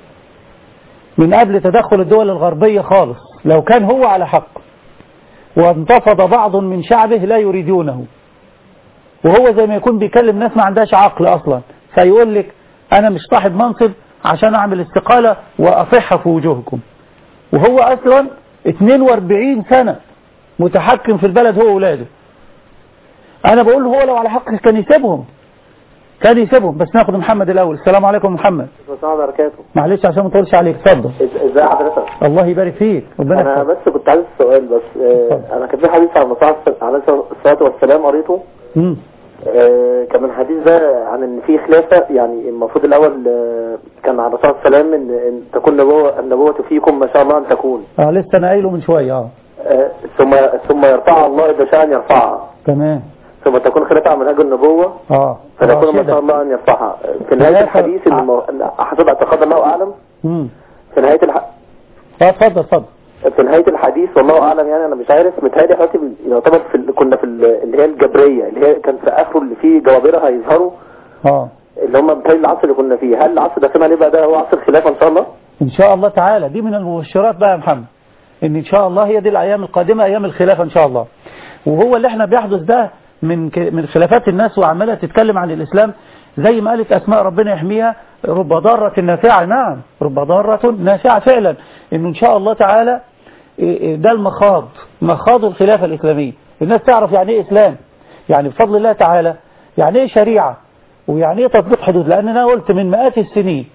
من قبل تدخل الدول الغربية خالص لو كان هو على حق وانتفض بعض من شعبه لا يريدونه وهو زي ما يكون بيكلم ناس ما عندهاش عقل اصلا فيقول لك انا مش صاحب منصب عشان اعمل استقالة واصح في وجوهكم وهو اصلا 42 سنة متحكم في البلد هو وولاده انا بقول له هو لو على حق كان يسيبهم كان يسيبهم بس ناخد محمد الاول السلام عليكم محمد السلام عليكم وبركاته معلش عشان ما اطولش عليك اتفضل إز- ازاي حضرتك الله يبارك فيك ربنا انا يحفظك. بس كنت عايز سؤال بس آه انا كان في حديث عن المصطفى عليه الصلاه والسلام قريته مم. آه كان من الحديث ده عن ان في خلافه يعني المفروض الاول آه كان على الرسول صلى الله عليه وسلم ان ان تكون نبوه النبوه فيكم ما شاء الله ان تكون اه لسه انا قايله من شويه اه آه ثم ثم يرفعها الله اذا شاء ان يرفعها تمام ثم تكون خلافه عن منهج النبوه اه فنكون ما راشدة. شاء الله ان يرفعها في نهايه خلافة- الحديث ان المو- إن حسب اعتقاد الله اعلم مم. في نهايه الح... اه اتفضل اتفضل في نهاية الحديث والله أعلم يعني أنا مش عارف متهيألي حضرتك يعتبر في ال- كنا في ال- اللي هي الجبرية اللي هي كان في آخره اللي فيه جوابرة هيظهروا اه اللي هم متهيألي العصر اللي كنا فيه هل العصر ده كمان يبقى ده هو عصر الخلافة إن شاء الله؟ ان شاء الله تعالى دي من المبشرات بقى يا محمد ان ان شاء الله هي دي الايام القادمة ايام الخلافة ان شاء الله وهو اللي احنا بيحدث ده من ك- من خلافات الناس وعمالة تتكلم عن الاسلام زي ما قالت اسماء ربنا يحميها رب ضارة نافعة نعم رب ضارة نافعة فعلا انه ان شاء الله تعالى إيه إيه ده المخاض مخاض الخلافة الاسلامية الناس تعرف يعني ايه اسلام يعني بفضل الله تعالى يعني ايه شريعة ويعني ايه تطبيق حدود لان انا قلت من مئات السنين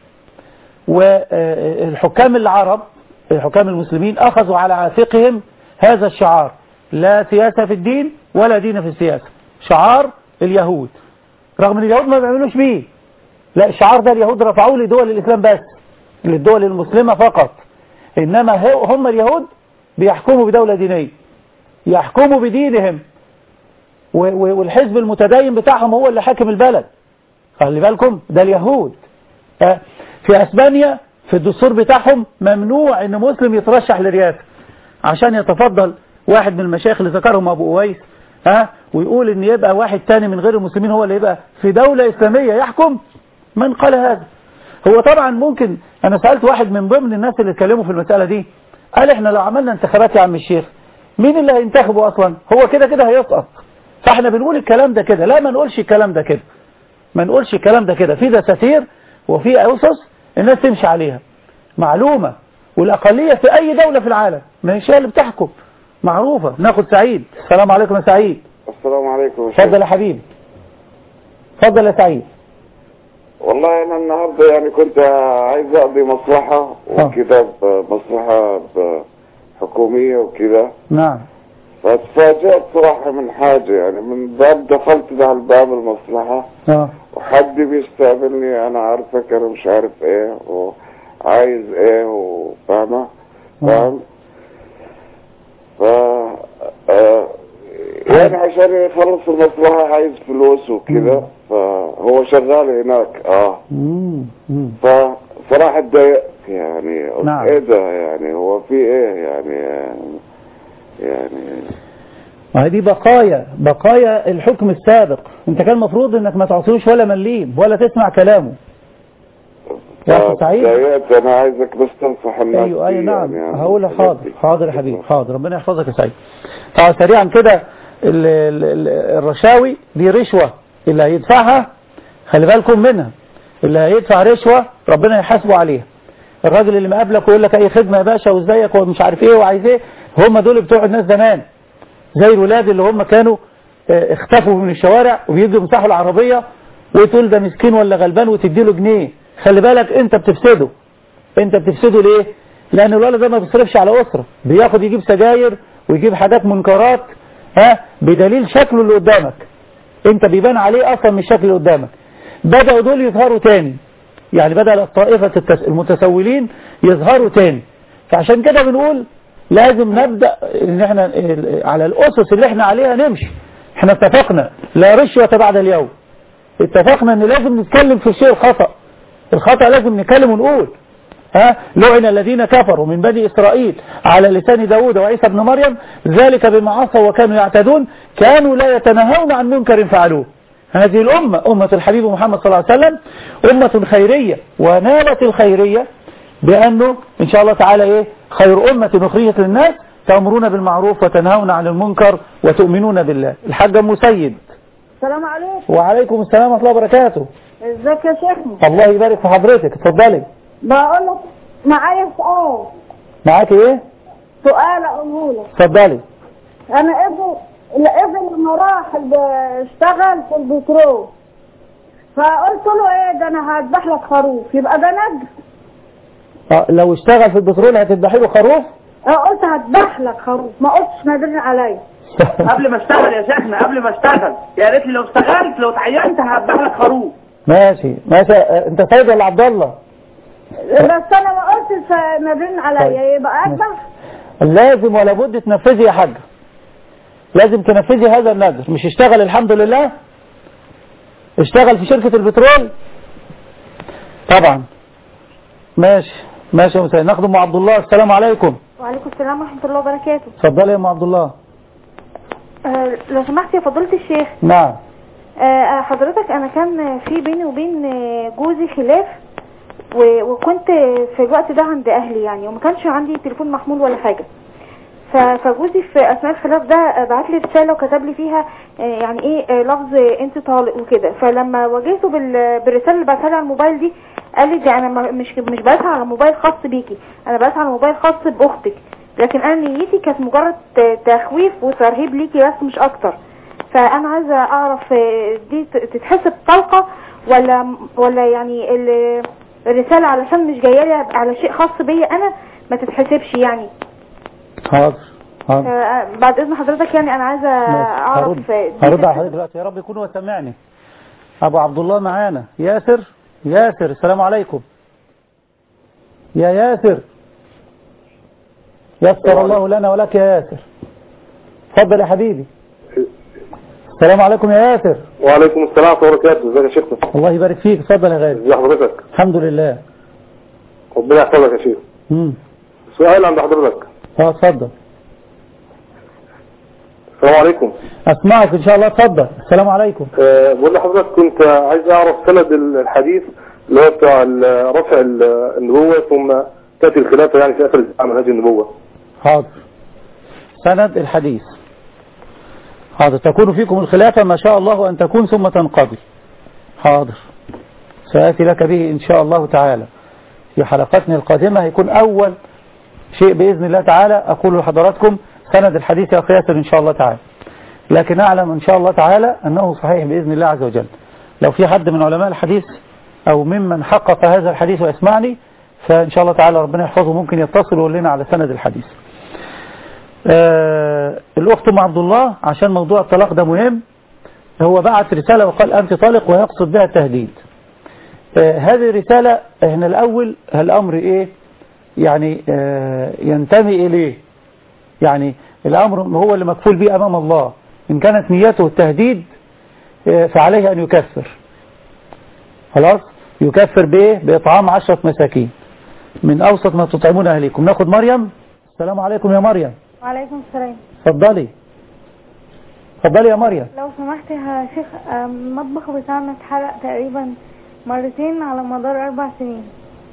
والحكام العرب الحكام المسلمين أخذوا على عاتقهم هذا الشعار لا سياسة في الدين ولا دين في السياسة شعار اليهود رغم ان اليهود ما بيعملوش بيه لا الشعار ده اليهود رفعوه لدول الإسلام بس للدول المسلمة فقط إنما هو- هم اليهود بيحكموا بدولة دينية يحكموا بدينهم و- و- والحزب المتدين بتاعهم هو اللي حاكم البلد خلي بالكم ده اليهود آه، في اسبانيا في الدستور بتاعهم ممنوع ان مسلم يترشح للرئاسه عشان يتفضل واحد من المشايخ اللي ذكرهم ابو اويس ها ويقول ان يبقى واحد تاني من غير المسلمين هو اللي يبقى في دولة اسلامية يحكم من قال هذا هو طبعا ممكن انا سألت واحد من ضمن الناس اللي اتكلموا في المسألة دي قال احنا لو عملنا انتخابات يا عم الشيخ مين اللي هينتخبه اصلا هو كده كده هيسقط فاحنا بنقول الكلام ده كده لا ما نقولش الكلام ده كده ما نقولش الكلام ده كده في دساتير وفي أسس الناس تمشي عليها معلومة والأقلية في أي دولة في العالم مش هي اللي بتحكم معروفة ناخد سعيد السلام عليكم يا سعيد السلام عليكم يا شيخ. اتفضل يا حبيبي اتفضل يا سعيد والله انا النهارده يعني كنت عايز اقضي مصلحة وكده مصلحة ب- حكومية وكده نعم فاتفاجأت صراحة من حاجة يعني من باب دخلت على الباب المصلحة اه وحد بيستقبلني انا عارفك انا مش عارف ايه وعايز ايه وفاهمة فاهم ف آه، يعني عشان يخلص المصلحة عايز فلوس وكده فهو شغال هناك اه مم. مم. فصراحة اتضايقت يعني قلت نعم. ايه ده يعني هو في ايه يعني يعني ما هي دي بقايا بقايا الحكم السابق انت كان المفروض انك ما تعطيهوش ولا مليم ولا تسمع كلامه يا أخي سعيد بدايات انا عايزك بس تنصح الناس ايوه ايوه بيه نعم يعني هقول حاضر حاضر يا حبيبي حاضر ربنا يحفظك يا سعيد طبعا سريعا كده ال- ال- ال- الرشاوي دي رشوة اللي هيدفعها خلي بالكم منها اللي هيدفع رشوة ربنا يحاسبه عليها الراجل اللي مقابلك ويقول لك اي خدمة يا باشا وازيك ومش عارف ايه وعايز ايه هم دول بتوع الناس زمان زي الولاد اللي هم كانوا آه، اختفوا من الشوارع وبيجوا يمسحوا العربية وتقول ده مسكين ولا غلبان وتديله جنيه خلي بالك انت بتفسده انت بتفسده ليه لان الولد ده ما بيصرفش على اسره بياخد يجيب سجاير ويجيب حاجات منكرات ها بدليل شكله اللي قدامك انت بيبان عليه اصلا من الشكل اللي قدامك بدأوا دول يظهروا تاني يعني بدأ الطائفة التس- المتسولين يظهروا تاني فعشان كده بنقول لازم نبدأ ان احنا ال- على الاسس اللي احنا عليها نمشي احنا اتفقنا لا رشوة بعد اليوم اتفقنا ان لازم نتكلم في الشيء الخطأ الخطأ لازم نتكلم ونقول ها لعن الذين كفروا من بني إسرائيل على لسان داود وعيسى بن مريم ذلك بما عصوا وكانوا يعتدون كانوا لا يتناهون عن منكر فعلوه هذه الأمة أمة الحبيب محمد صلى الله عليه وسلم أمة خيرية ونالت الخيرية بأنه إن شاء الله تعالى إيه خير أمة أخرجت للناس تأمرون بالمعروف وتنهون عن المنكر وتؤمنون بالله الحاج أم سيد السلام عليكم وعليكم السلام ورحمة الله وبركاته ازيك يا شيخنا الله يبارك في حضرتك اتفضلي بقول لك معايا سؤال معاك ايه سؤال اقوله لك اتفضلي انا ابني الابن لما راح ب- اشتغل في البترول فقلت له ايه ده انا هذبح لك خروف يبقى ده نجس اه لو اشتغل في البترول هتذبحي له خروف اه قلت هذبح لك خروف ما قلتش نادرني عليا قبل ما اشتغل يا شيخنا قبل ما اشتغل يا ريت لي لو اشتغلت لو اتعينت هذبح لك خروف ماشي ماشي اه، انت سيد ولا عبد الله بس انا ما قلتش نادرني عليا يبقى اذبح لازم ولا بد تنفذي يا حاجة لازم تنفذي هذا النذر مش اشتغل الحمد لله اشتغل في شركة البترول طبعا ماشي ماشي يا مسيد ناخد ام عبد الله السلام عليكم وعليكم السلام ورحمة الله وبركاته اتفضلي يا ام عبد الله آه لو سمحت يا فضيلة الشيخ نعم آه حضرتك انا كان في بيني وبين آه، جوزي خلاف و- وكنت في الوقت ده عند اهلي يعني وما كانش عندي تليفون محمول ولا حاجة ف- فجوزي في اثناء الخلاف ده بعت لي رساله وكتب لي فيها آه، يعني ايه آه، لفظ انت طالق وكده فلما واجهته بال- بالرساله اللي بعتها لي على الموبايل دي قال لي دي انا ما- مش مش بعتها على موبايل خاص بيكي انا بعتها على موبايل خاص باختك لكن انا نيتي كانت مجرد ت- تخويف وترهيب ليكي بس مش اكتر فانا عايزه اعرف آه، دي ت- تتحسب طلقه ولا ولا يعني ال- الرساله علشان مش جايه لي على شيء خاص بيا انا ما تتحسبش يعني حاضر حاضر آه، بعد اذن حضرتك يعني انا عايزه ماشي. اعرف هرد آه، دي هرد على تت- حضرتك دلوقتي يا رب يكون هو سمعني ابو عبد الله معانا ياسر ياسر السلام عليكم يا ياسر يسر الله لنا ولك يا ياسر اتفضل يا حبيبي السلام عليكم يا ياسر وعليكم السلام ورحمة الله وبركاته ازيك يا شيخنا الله يبارك فيك اتفضل يا غالي ازي حضرتك الحمد لله ربنا يحفظك يا شيخ امم سؤال عند حضرتك اه اتفضل السلام عليكم اسمعك ان شاء الله اتفضل السلام عليكم أه بقول لحضرتك كنت عايز اعرف سند الحديث اللي هو بتاع ال- رفع ال- النبوة ثم تأتي الخلافة يعني في آخر الزمان من هذه النبوة حاضر سند الحديث حاضر تكون فيكم الخلافة ما شاء الله أن تكون ثم تنقضي حاضر سآتي لك به إن شاء الله تعالى في حلقاتنا القادمة هيكون أول شيء بإذن الله تعالى أقول لحضراتكم سند الحديث يا أخي ياسر إن شاء الله تعالى لكن أعلم إن شاء الله تعالى أنه صحيح بإذن الله عز وجل لو في حد من علماء الحديث أو ممن حقق هذا الحديث ويسمعني فإن شاء الله تعالى ربنا يحفظه ممكن يتصل ويقول لنا على سند الحديث آه الأخت أم عبد الله عشان موضوع الطلاق ده مهم هو بعت رسالة وقال أنت طالق ويقصد بها التهديد آه هذه الرسالة احنا الأول الأمر إيه يعني آه ينتمي إليه يعني الأمر هو اللي مكفول به أمام الله إن كانت نيته التهديد آه فعليه أن يكفر خلاص يكفر بإيه بإطعام عشرة مساكين من أوسط ما تطعمون أهليكم ناخد مريم السلام عليكم يا مريم وعليكم السلام اتفضلي اتفضلي يا مريم لو سمحت يا شيخ آم، المطبخ بتاعنا اتحرق تقريبا مرتين على مدار أربع سنين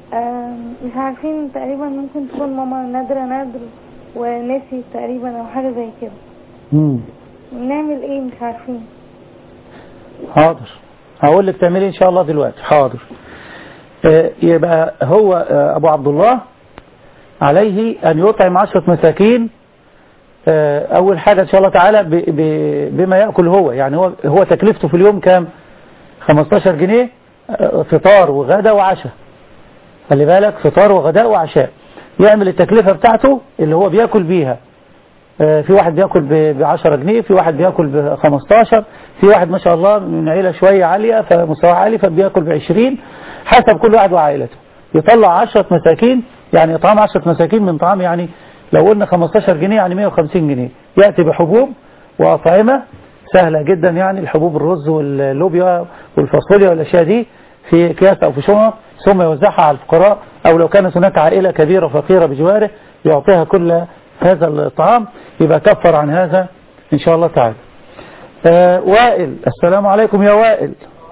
آم، مش عارفين تقريبا ممكن تكون ماما نادرة نادر ونسي تقريبا او حاجة زي كده مم. نعمل ايه مش عارفين حاضر هقول لك تعملي ان شاء الله دلوقتي حاضر آه، يبقى هو آه، ابو عبد الله عليه ان يطعم عشرة مساكين آه، اول حاجة ان شاء الله تعالى ب- ب- بما يأكل هو يعني هو هو تكلفته في اليوم كام 15 جنيه آه، فطار وغدا وعشاء خلي بالك فطار وغداء وعشاء يعمل التكلفة بتاعته اللي هو بياكل بيها آه، في واحد بياكل ب 10 جنيه في واحد بياكل ب 15 في واحد ما شاء الله من عيلة شوية عالية فمستوى عالي فبياكل ب 20 حسب كل واحد وعائلته يطلع 10 مساكين يعني طعام 10 مساكين من طعام يعني لو قلنا 15 جنيه يعني 150 جنيه يأتي بحبوب وأطعمة سهلة جدا يعني الحبوب الرز واللوبيا والفاصوليا والأشياء دي في أكياس أو في شنط ثم يوزعها على الفقراء أو لو كانت هناك عائلة كبيرة فقيرة بجواره يعطيها كل هذا الطعام يبقى كفر عن هذا إن شاء الله تعالى آه وائل السلام عليكم يا وائل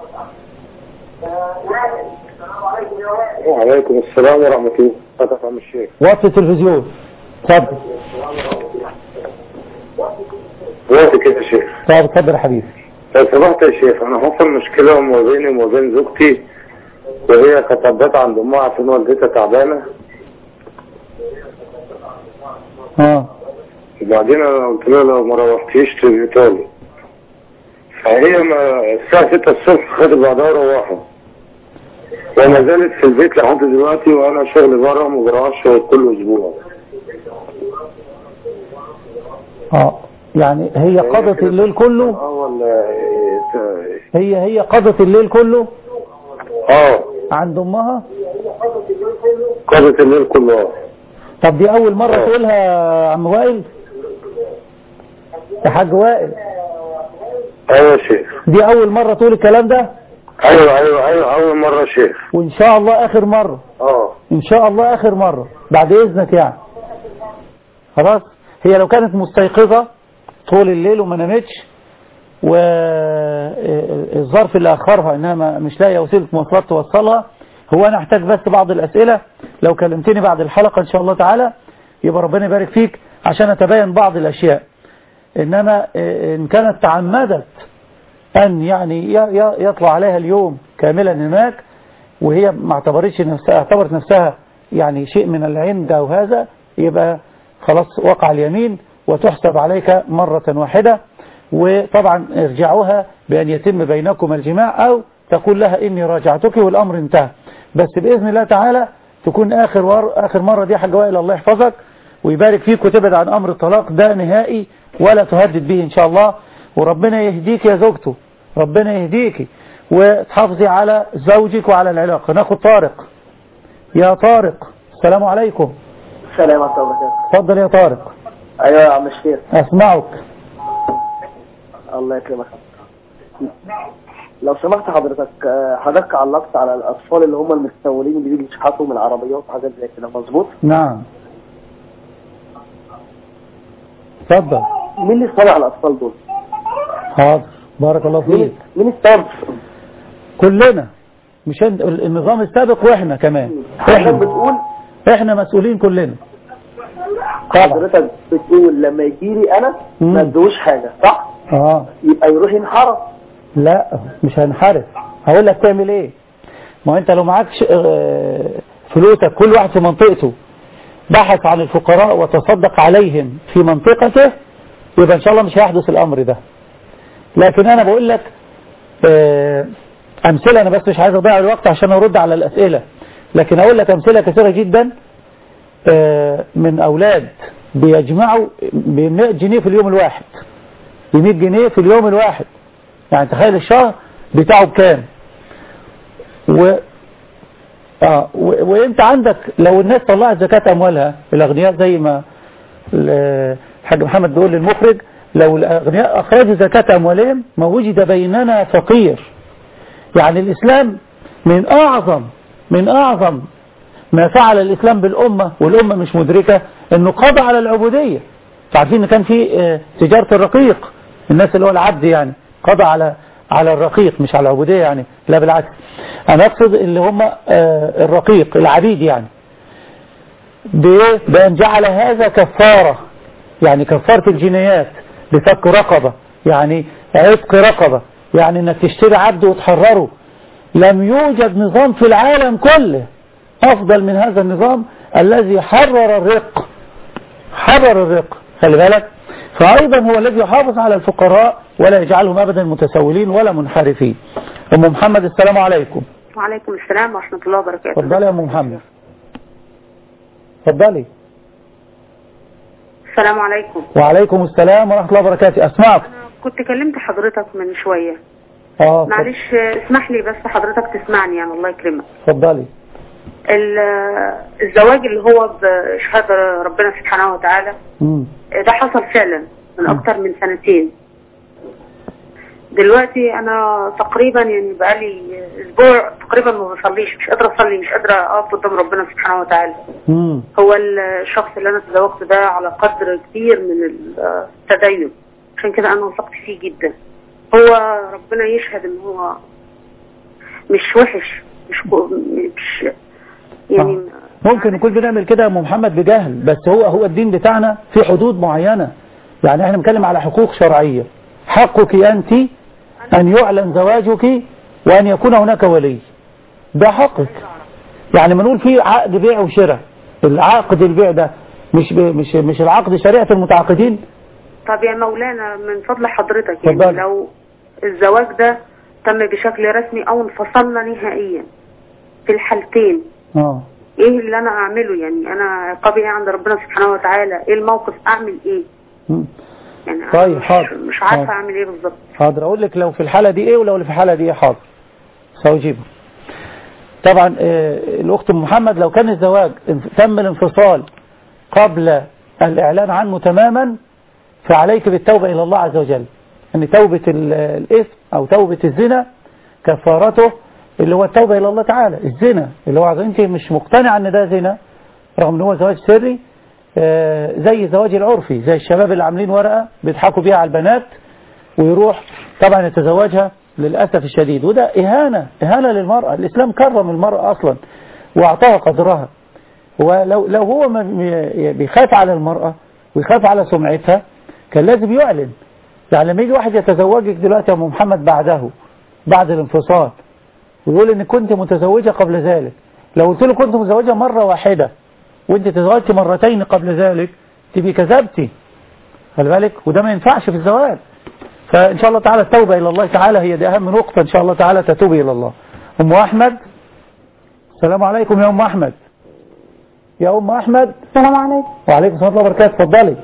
وعليكم السلام ورحمة الله فتح عم الشيخ وطي التلفزيون اتفضل وقت كده يا شيخ طب اتفضل يا حبيبي لو سمحت يا شيخ انا حصل مشكلة ما بيني وما بين زوجتي وهي كانت عبت عند امها عشان والدتها تعبانة اه وبعدين انا قلت لها لو ما روحتيش تبقي طالب فهي ما الساعة 6 الصبح خدت بعضها وروحت وما زالت في البيت لحد دلوقتي وانا شغل بره ما بروحش غير كل اسبوع اه يعني هي قضت الليل كله اه ولا هي هي قضت الليل كله اه عند امها قضت الليل كله طب دي اول مرة تقولها يا عم وائل يا حاج وائل ايوه يا شيخ دي اول مرة تقول الكلام ده ايوه ايوه ايوه اول مرة يا شيخ وان شاء الله اخر مرة اه ان شاء الله اخر مرة بعد اذنك يعني خلاص هي لو كانت مستيقظة طول الليل وما نامتش والظرف اللي اخرها انها ما- مش لاقيه وسيله مواصلات توصلها هو انا احتاج بس بعض الاسئله لو كلمتني بعد الحلقه ان شاء الله تعالى يبقى ربنا يبارك فيك عشان اتبين بعض الاشياء انما آه، ان كانت تعمدت ان يعني ي- ي- يطلع عليها اليوم كاملا هناك وهي ما اعتبرتش نفسها اعتبرت نفسها يعني شيء من العند او هذا يبقى خلاص وقع اليمين وتحسب عليك مرة واحدة وطبعا ارجعوها بأن يتم بينكم الجماع أو تقول لها إني راجعتك والأمر انتهى بس بإذن الله تعالى تكون آخر, ور... آخر مرة دي حاجة وائل الله يحفظك ويبارك فيك وتبعد عن أمر الطلاق ده نهائي ولا تهدد به إن شاء الله وربنا يهديك يا زوجته ربنا يهديك وتحافظي على زوجك وعلى العلاقة ناخد طارق يا طارق السلام عليكم السلام عليكم ورحمة الله وبركاته اتفضل يا طارق ايوه يا عم الشيخ أسمعك الله يكرمك لو سمحت حضرتك آه، حضرتك علقت على الاطفال اللي هم المتسولين اللي بيجوا يشحطوا من العربيات وحاجات زي كده مظبوط نعم اتفضل مين اللي صنع الاطفال دول حاضر بارك الله فيك مين استنى كلنا مش انت النظام السابق واحنا كمان حضرتك احنا بتقول احنا مسؤولين كلنا حضرتك بتقول لما يجي لي انا ما ادوش حاجه صح اه يبقى يروح ينحرف لا مش هنحرف هقول لك تعمل ايه ما هو انت لو معكش آه، فلوسك كل واحد في منطقته بحث عن الفقراء وتصدق عليهم في منطقته يبقى ان شاء الله مش هيحدث الامر ده لكن انا بقول لك آه، امثله انا بس مش عايز اضيع الوقت عشان ارد على الاسئله لكن اقول لك امثله كثيره جدا آه، من اولاد بيجمعوا ب 100 جنيه في اليوم الواحد ب 100 جنيه في اليوم الواحد يعني تخيل الشهر بتاعه بكام و اه و... وانت عندك لو الناس طلعت زكاة اموالها الاغنياء زي ما ال- الحاج محمد بيقول للمخرج لو الاغنياء اخرجوا زكاة اموالهم ما وجد بيننا فقير يعني الاسلام من اعظم من اعظم ما فعل الاسلام بالامة والامة مش مدركة انه قضى على العبودية عارفين ان كان في آه، تجارة الرقيق الناس اللي هو العبد يعني قضى على على الرقيق مش على العبودية يعني لا بالعكس أنا أقصد اللي هم آه، الرقيق العبيد يعني بإيه؟ بأن جعل هذا كفارة يعني كفارة الجنايات بفك رقبة يعني عتق رقبة يعني انك تشتري عبد وتحرره لم يوجد نظام في العالم كله افضل من هذا النظام الذي حرر الرق حرر الرق خلي بالك فايضا هو الذي يحافظ على الفقراء ولا يجعلهم ابدا متسولين ولا منحرفين ام محمد السلام عليكم وعليكم السلام ورحمة الله وبركاته اتفضلي يا ام محمد اتفضلي السلام عليكم وعليكم السلام ورحمة الله وبركاته اسمعك كنت كلمت حضرتك من شوية اه معلش اسمح لي بس حضرتك تسمعني يعني الله يكرمك اتفضلي ال- الزواج اللي هو بشهادة ربنا سبحانه وتعالى مم. ده حصل فعلا من أكتر من سنتين دلوقتي أنا تقريبا يعني بقالي أسبوع تقريبا ما بصليش مش قادرة أصلي مش قادرة أقف قدام ربنا سبحانه وتعالى مم. هو الشخص اللي أنا تزوجت ده على قدر كبير من التدين عشان كده أنا وثقت فيه جدا هو ربنا يشهد إن هو مش وحش مش كو- مش يعني ممكن نكون بنعمل كده يا ام محمد بجهل بس هو هو الدين بتاعنا في حدود معينة يعني احنا بنتكلم على حقوق شرعية حقك انت ان يعلن زواجك وان يكون هناك ولي ده حقك يعني بنقول في عقد بيع وشراء العقد البيع ده مش ب... مش مش العقد شريعة المتعاقدين طب يا مولانا من فضل حضرتك يعني اتفضل. لو الزواج ده تم بشكل رسمي او انفصلنا نهائيا في الحالتين اه ايه اللي انا اعمله يعني انا عقابي ايه عند ربنا سبحانه وتعالى ايه الموقف اعمل ايه مم. يعني أنا طيب مش, حاضر مش عارفه حاضر. اعمل ايه بالظبط حاضر اقول لك لو في الحالة دي ايه ولو في الحالة دي ايه حاضر سأجيبه طبعا آه، الاخت أم محمد لو كان الزواج انف- تم الانفصال قبل الاعلان عنه تماما فعليك بالتوبة الى الله عز وجل ان توبة ال- الاثم او توبة الزنا كفارته اللي هو التوبة الى الله تعالى الزنا اللي هو انت مش مقتنع ان ده زنا رغم ان هو زواج سري آه، زي الزواج العرفي زي الشباب اللي عاملين ورقة بيضحكوا بيها على البنات ويروح طبعا يتزوجها للأسف الشديد وده إهانة إهانة للمرأة الإسلام كرم المرأة أصلا وأعطاها قدرها ولو لو هو ما بي- بيخاف على المرأة ويخاف على سمعتها كان لازم يعلن يعني لما يجي واحد يتزوجك دلوقتي يا أم محمد بعده بعد الانفصال ويقول إن كنت متزوجة قبل ذلك لو قلت له كنت متزوجة مرة واحدة وانت تزوجت مرتين قبل ذلك تبقي كذبتي خلي بالك وده ما ينفعش في الزواج فإن شاء الله تعالى التوبة إلى الله تعالى هي دي أهم نقطة إن شاء الله تعالى تتوبي إلى الله أم أحمد السلام عليكم يا أم أحمد يا أم أحمد السلام عليكم وعليكم السلام ورحمة الله وبركاته اتفضلي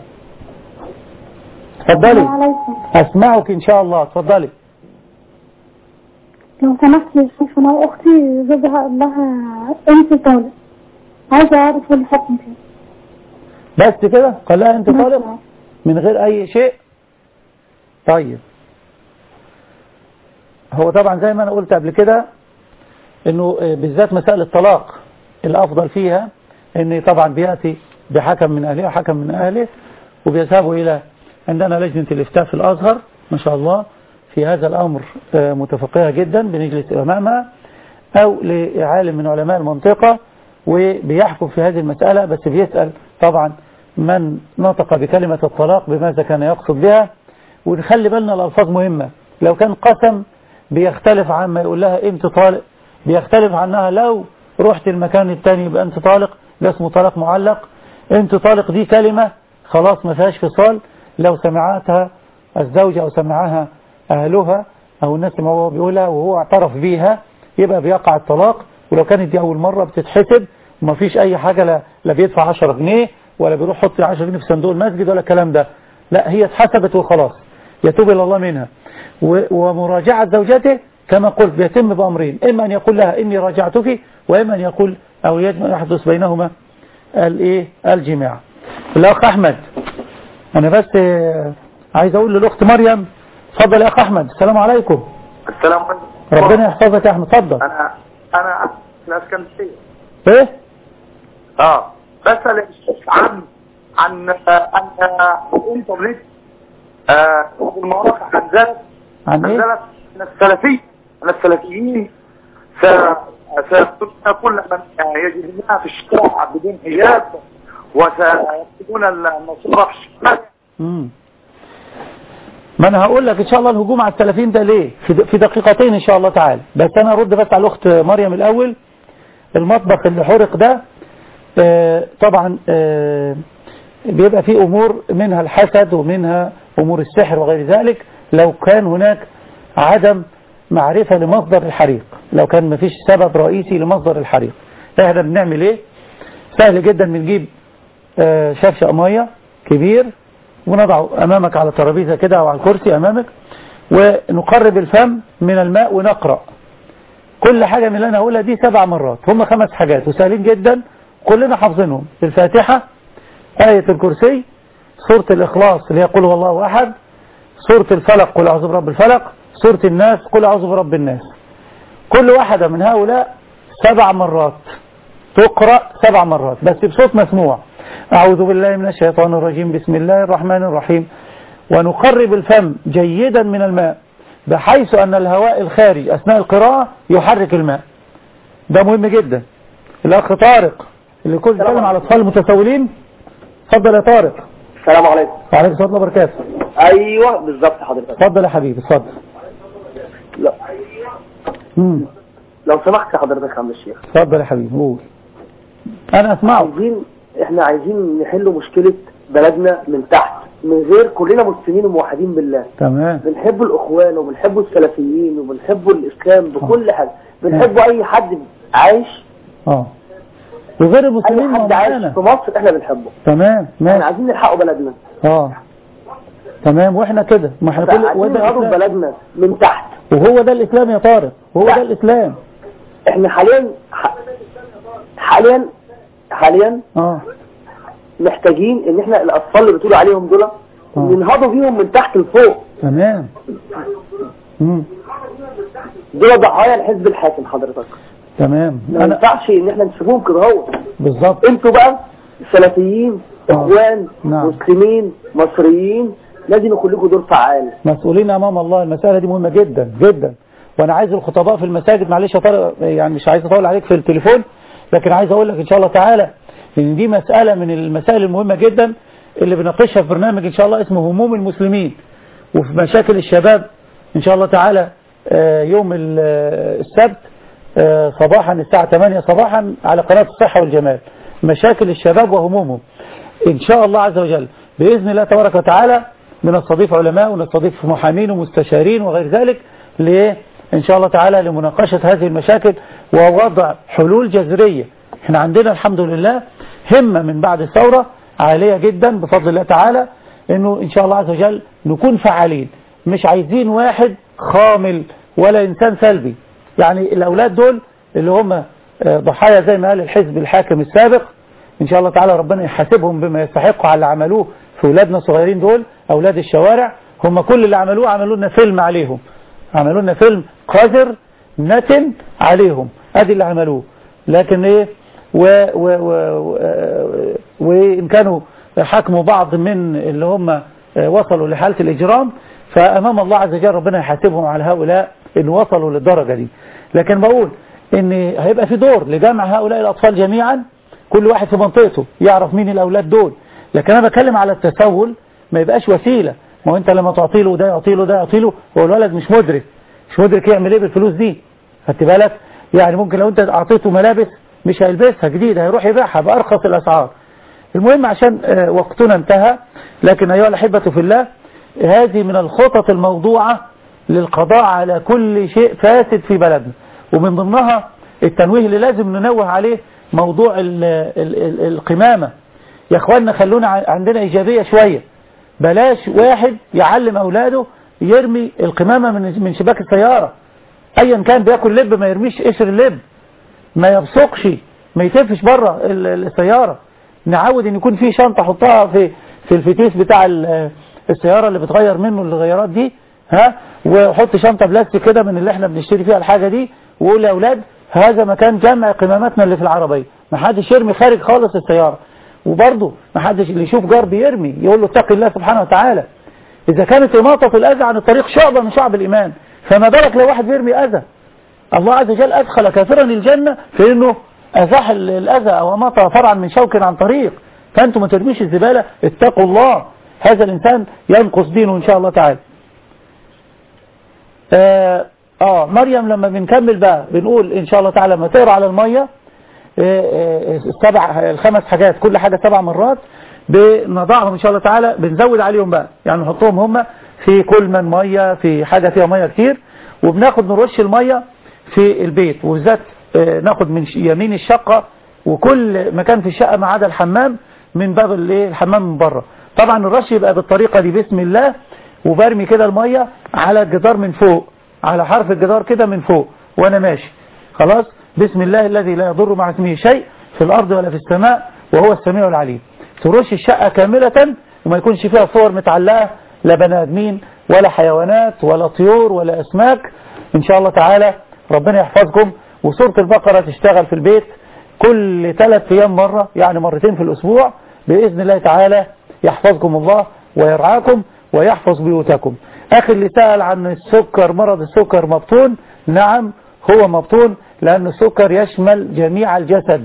السلام اتفضلي عليكم أسمعك إن شاء الله اتفضلي لو سمحت يا شيخ انا واختي زوجها قال لها انت طالق عايزه اعرف الحكم فيه بس كده قال لها أنت طالق من غير أي شيء طيب هو طبعا زي ما أنا قلت قبل كده انه آه، بالذات مسائل الطلاق الافضل فيها ان طبعا بيأتي بحكم من اهله وحكم من اهله وبيذهبوا الى عندنا لجنة الافتاء في الازهر ما شاء الله في هذا الامر آه، متفقهة جدا بنجلس امامها او لعالم من علماء المنطقة وبيحكم في هذه المسألة بس بيسأل طبعا من نطق بكلمة الطلاق بماذا كان يقصد بها ونخلي بالنا الألفاظ مهمة لو كان قسم بيختلف عن ما يقول لها انت طالق بيختلف عنها لو رحت المكان التاني يبقى انت طالق ده اسمه طلاق معلق انت طالق دي كلمة خلاص ما فيهاش فصال لو سمعتها الزوجة او سمعها اهلها او الناس اللي هو بيقولها وهو اعترف بيها يبقى بيقع الطلاق ولو كانت دي اول مرة بتتحسب وما فيش اي حاجة لا, لا بيدفع 10 جنيه ولا بيروح يحط 10 جنيه في صندوق المسجد ولا الكلام ده لا هي اتحسبت وخلاص يتوب الى الله منها و- ومراجعة زوجته كما قلت بيتم بأمرين إما أن يقول لها إني راجعتك وإما أن يقول أو يجمع يحدث بينهما الإيه الجماع الأخ أحمد أنا بس آه، عايز أقول للأخت مريم اتفضل يا أخ أحمد السلام عليكم السلام عليكم ربنا يحفظك يا أحمد اتفضل انا انا في الاسكندريه إيه اه بسأل عن عن عن الانترنت آه والمواقع انزلت عن إيه انزلت ان السلفي ان السلفيين س- سيقتلون كل من يجدونها في الشارع بدون حجاب وسيقتلون النصارى في الشارع مم. ما انا هقول لك ان شاء الله الهجوم على السلفيين ده ليه في د- في دقيقتين ان شاء الله تعالى بس انا ارد بس على الاخت مريم الاول المطبخ اللي حرق ده آه، طبعا آه، بيبقى فيه امور منها الحسد ومنها امور السحر وغير ذلك لو كان هناك عدم معرفة لمصدر الحريق لو كان مفيش سبب رئيسي لمصدر الحريق احنا بنعمل ايه سهل جدا بنجيب آه، شفشق ميه كبير ونضعه امامك على ترابيزه كده او على الكرسي امامك ونقرب الفم من الماء ونقرأ كل حاجة من اللي انا هقولها دي سبع مرات هم خمس حاجات وسهلين جدا كلنا حافظينهم الفاتحة آية الكرسي سورة الإخلاص اللي هي قل هو الله أحد سورة الفلق قل أعوذ برب الفلق سورة الناس قل أعوذ برب الناس كل واحدة من هؤلاء سبع مرات تقرأ سبع مرات بس بصوت مسموع أعوذ بالله من الشيطان الرجيم بسم الله الرحمن الرحيم ونقرب الفم جيدا من الماء بحيث أن الهواء الخارج أثناء القراءة يحرك الماء ده مهم جدا الأخ طارق اللي كنت بيتكلم على الأطفال المتسولين اتفضل يا طارق السلام عليكم وعليكم السلام وبركاته ايوه بالظبط حضرتك اتفضل يا حبيبي اتفضل لا مم. لو سمحت حضرتك يا عم الشيخ اتفضل يا حبيبي قول انا اسمعه عايزين احنا عايزين نحل مشكلة بلدنا من تحت من غير كلنا مسلمين وموحدين بالله تمام بنحب الاخوان وبنحب السلفيين وبنحب الاسلام بكل حاجة بنحب اي حد عايش اه وغير اي المسلمين حد ما عايش معانا في مصر احنا بنحبه تمام احنا ماشي عايزين نلحقوا بلدنا اه تمام واحنا كده ما احنا كل عايزين وده نهضم الإسلام. بلدنا من تحت وهو ده الاسلام يا طارق وهو ده الاسلام احنا حاليا ح- حاليا حاليا اه محتاجين ان احنا الاطفال اللي بتقولوا عليهم دول ننهضوا بيهم من تحت لفوق تمام مم. دول ضحايا الحزب الحاكم حضرتك تمام ما انا ينفعش ان احنا نسيبهم كده هو بالظبط انتوا بقى سلفيين اخوان نعم. مسلمين مصريين لازم يكون لكم دور فعال مسؤولين امام الله المسألة دي مهمة جدا جدا وانا عايز الخطباء في المساجد معلش يا طارق يعني مش عايز اطول عليك في التليفون لكن عايز اقول لك ان شاء الله تعالى ان دي مسألة من المسائل المهمة جدا اللي بناقشها في برنامج ان شاء الله اسمه هموم المسلمين وفي مشاكل الشباب ان شاء الله تعالى آه، يوم ال- آه، السبت آه، صباحا الساعة 8 صباحا على قناة الصحة والجمال مشاكل الشباب وهمومهم ان شاء الله عز وجل بإذن الله تبارك وتعالى بنستضيف علماء ونستضيف محامين ومستشارين وغير ذلك ليه ان شاء الله تعالى لمناقشة هذه المشاكل ووضع حلول جذرية احنا عندنا الحمد لله همة من بعد الثورة عالية جدا بفضل الله تعالى انه ان شاء الله عز وجل نكون فعالين مش عايزين واحد خامل ولا انسان سلبي يعني الاولاد دول اللي هم آه، ضحايا زي ما قال الحزب الحاكم السابق ان شاء الله تعالى ربنا يحاسبهم بما يستحقوا على اللي عملوه في اولادنا الصغيرين دول اولاد الشوارع هم كل اللي عملوه عملوا لنا فيلم عليهم عملوا لنا فيلم قذر نتن عليهم ادي اللي عملوه لكن ايه و و و و وان كانوا حكموا بعض من اللي هم وصلوا لحالة الإجرام فأمام الله عز وجل ربنا يحاسبهم على هؤلاء إن وصلوا للدرجة دي لكن بقول إن هيبقى في دور لجمع هؤلاء الأطفال جميعا كل واحد في منطقته يعرف مين الأولاد دول لكن أنا بتكلم على التسول ما يبقاش وسيلة ما هو أنت لما تعطي له ده يعطي له ده يعطي له هو الولد مش مدرك مش مدرك يعمل إيه بالفلوس دي خدت بالك يعني ممكن لو أنت أعطيته ملابس مش هيلبسها جديدة هيروح يبيعها بأرخص الأسعار المهم عشان آه، وقتنا انتهى لكن أيها الأحبة في الله هذه من الخطط الموضوعة للقضاء على كل شيء فاسد في بلدنا ومن ضمنها التنويه اللي لازم ننوه عليه موضوع ال ال ال القمامة يا اخوانا خلونا ع- عندنا ايجابية شوية بلاش واحد يعلم اولاده يرمي القمامة من من شباك السيارة ايا كان بياكل لب ما يرميش قشر اللب ما يبصقش ما يتفش بره ال- ال- السيارة نعود ان يكون في شنطة حطها في في الفتيس بتاع ال- السيارة اللي بتغير منه الغيارات دي ها وحط شنطة بلاستيك كده من اللي احنا بنشتري فيها الحاجة دي وقول يا اولاد هذا مكان جمع قماماتنا اللي في العربية ما حدش يرمي خارج خالص السيارة وبرضه ما حدش اللي يشوف جار بيرمي يقول له اتق الله سبحانه وتعالى إذا كانت إماطة الأذى عن الطريق شعبة من شعب الإيمان فما بالك لو واحد بيرمي أذى الله عز وجل أدخل كافرا الجنة في أنه أزاح ال- الأذى أو أماط فرعا من شوك عن طريق فأنتم ما ترميش الزبالة اتقوا الله هذا الإنسان ينقص دينه إن شاء الله تعالى آه, آه مريم لما بنكمل بقى بنقول إن شاء الله تعالى لما تقرأ على المية آه، آه، السبع الخمس حاجات كل حاجة سبع مرات بنضعهم إن شاء الله تعالى بنزود عليهم بقى يعني نحطهم هم في كل من مية في حاجة فيها مية كتير وبناخد نرش المية في البيت وبالذات آه، ناخد من ش- يمين الشقة وكل مكان في الشقة ما عدا الحمام من باب الايه الحمام من بره طبعا الرش يبقى بالطريقة دي بسم الله وبرمي كده المية على الجدار من فوق على حرف الجدار كده من فوق وانا ماشي خلاص بسم الله الذي لا يضر مع اسمه شيء في الارض ولا في السماء وهو السميع العليم ترش الشقة كاملة وما يكونش فيها صور متعلقة لا بني ادمين ولا حيوانات ولا طيور ولا اسماك ان شاء الله تعالى ربنا يحفظكم وسورة البقرة تشتغل في البيت كل ثلاث ايام مرة يعني مرتين في الاسبوع باذن الله تعالى يحفظكم الله ويرعاكم ويحفظ بيوتكم اخي اللي سأل عن السكر مرض السكر مبطون نعم هو مبطون لان السكر يشمل جميع الجسد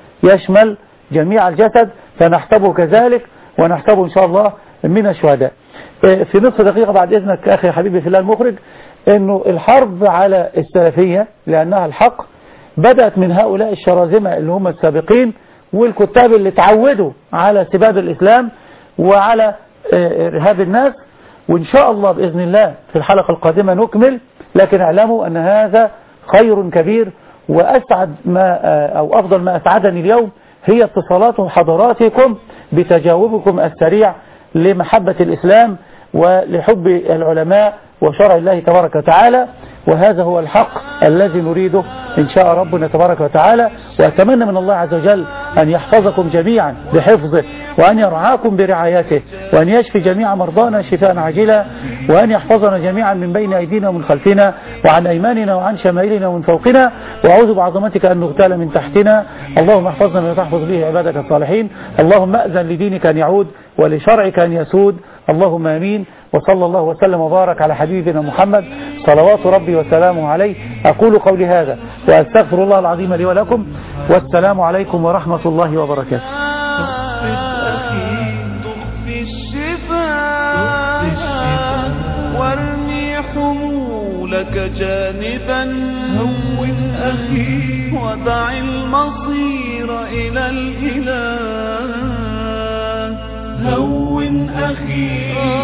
يشمل جميع الجسد فنحسبه كذلك ونحسبه إن شاء الله من الشهداء آه، في نصف دقيقة بعد إذنك أخي حبيبي في الله المخرج أنه الحرب على السلفية لأنها الحق بدأت من هؤلاء الشرازمة اللي هم السابقين والكتاب اللي تعودوا على سباب الإسلام وعلى آه، إرهاب الناس وإن شاء الله بإذن الله في الحلقة القادمة نكمل لكن اعلموا أن هذا خير كبير وأسعد ما أو أفضل ما أسعدني اليوم هي اتصالات حضراتكم بتجاوبكم السريع لمحبة الإسلام ولحب العلماء وشرع الله تبارك وتعالى وهذا هو الحق الذي نريده إن شاء ربنا تبارك وتعالى وأتمنى من الله عز وجل أن يحفظكم جميعا بحفظه وأن يرعاكم برعايته وأن يشفي جميع مرضانا شفاء عاجلا وأن يحفظنا جميعا من بين أيدينا ومن خلفنا وعن أيماننا وعن شمائلنا ومن فوقنا وأعوذ بعظمتك أن نغتال من تحتنا اللهم احفظنا بما تحفظ به عبادك الصالحين اللهم أذن لدينك أن يعود ولشرعك أن يسود اللهم آمين وصلى الله وسلم وبارك على حبيبنا محمد صلوات ربي وسلامه عليه أقول قولي هذا وأستغفر الله العظيم لي ولكم والسلام عليكم ورحمة الله وبركاته في الشفاء وارمي حمولك جانبا هون أخي ودع المصير إلى الإله هون أخي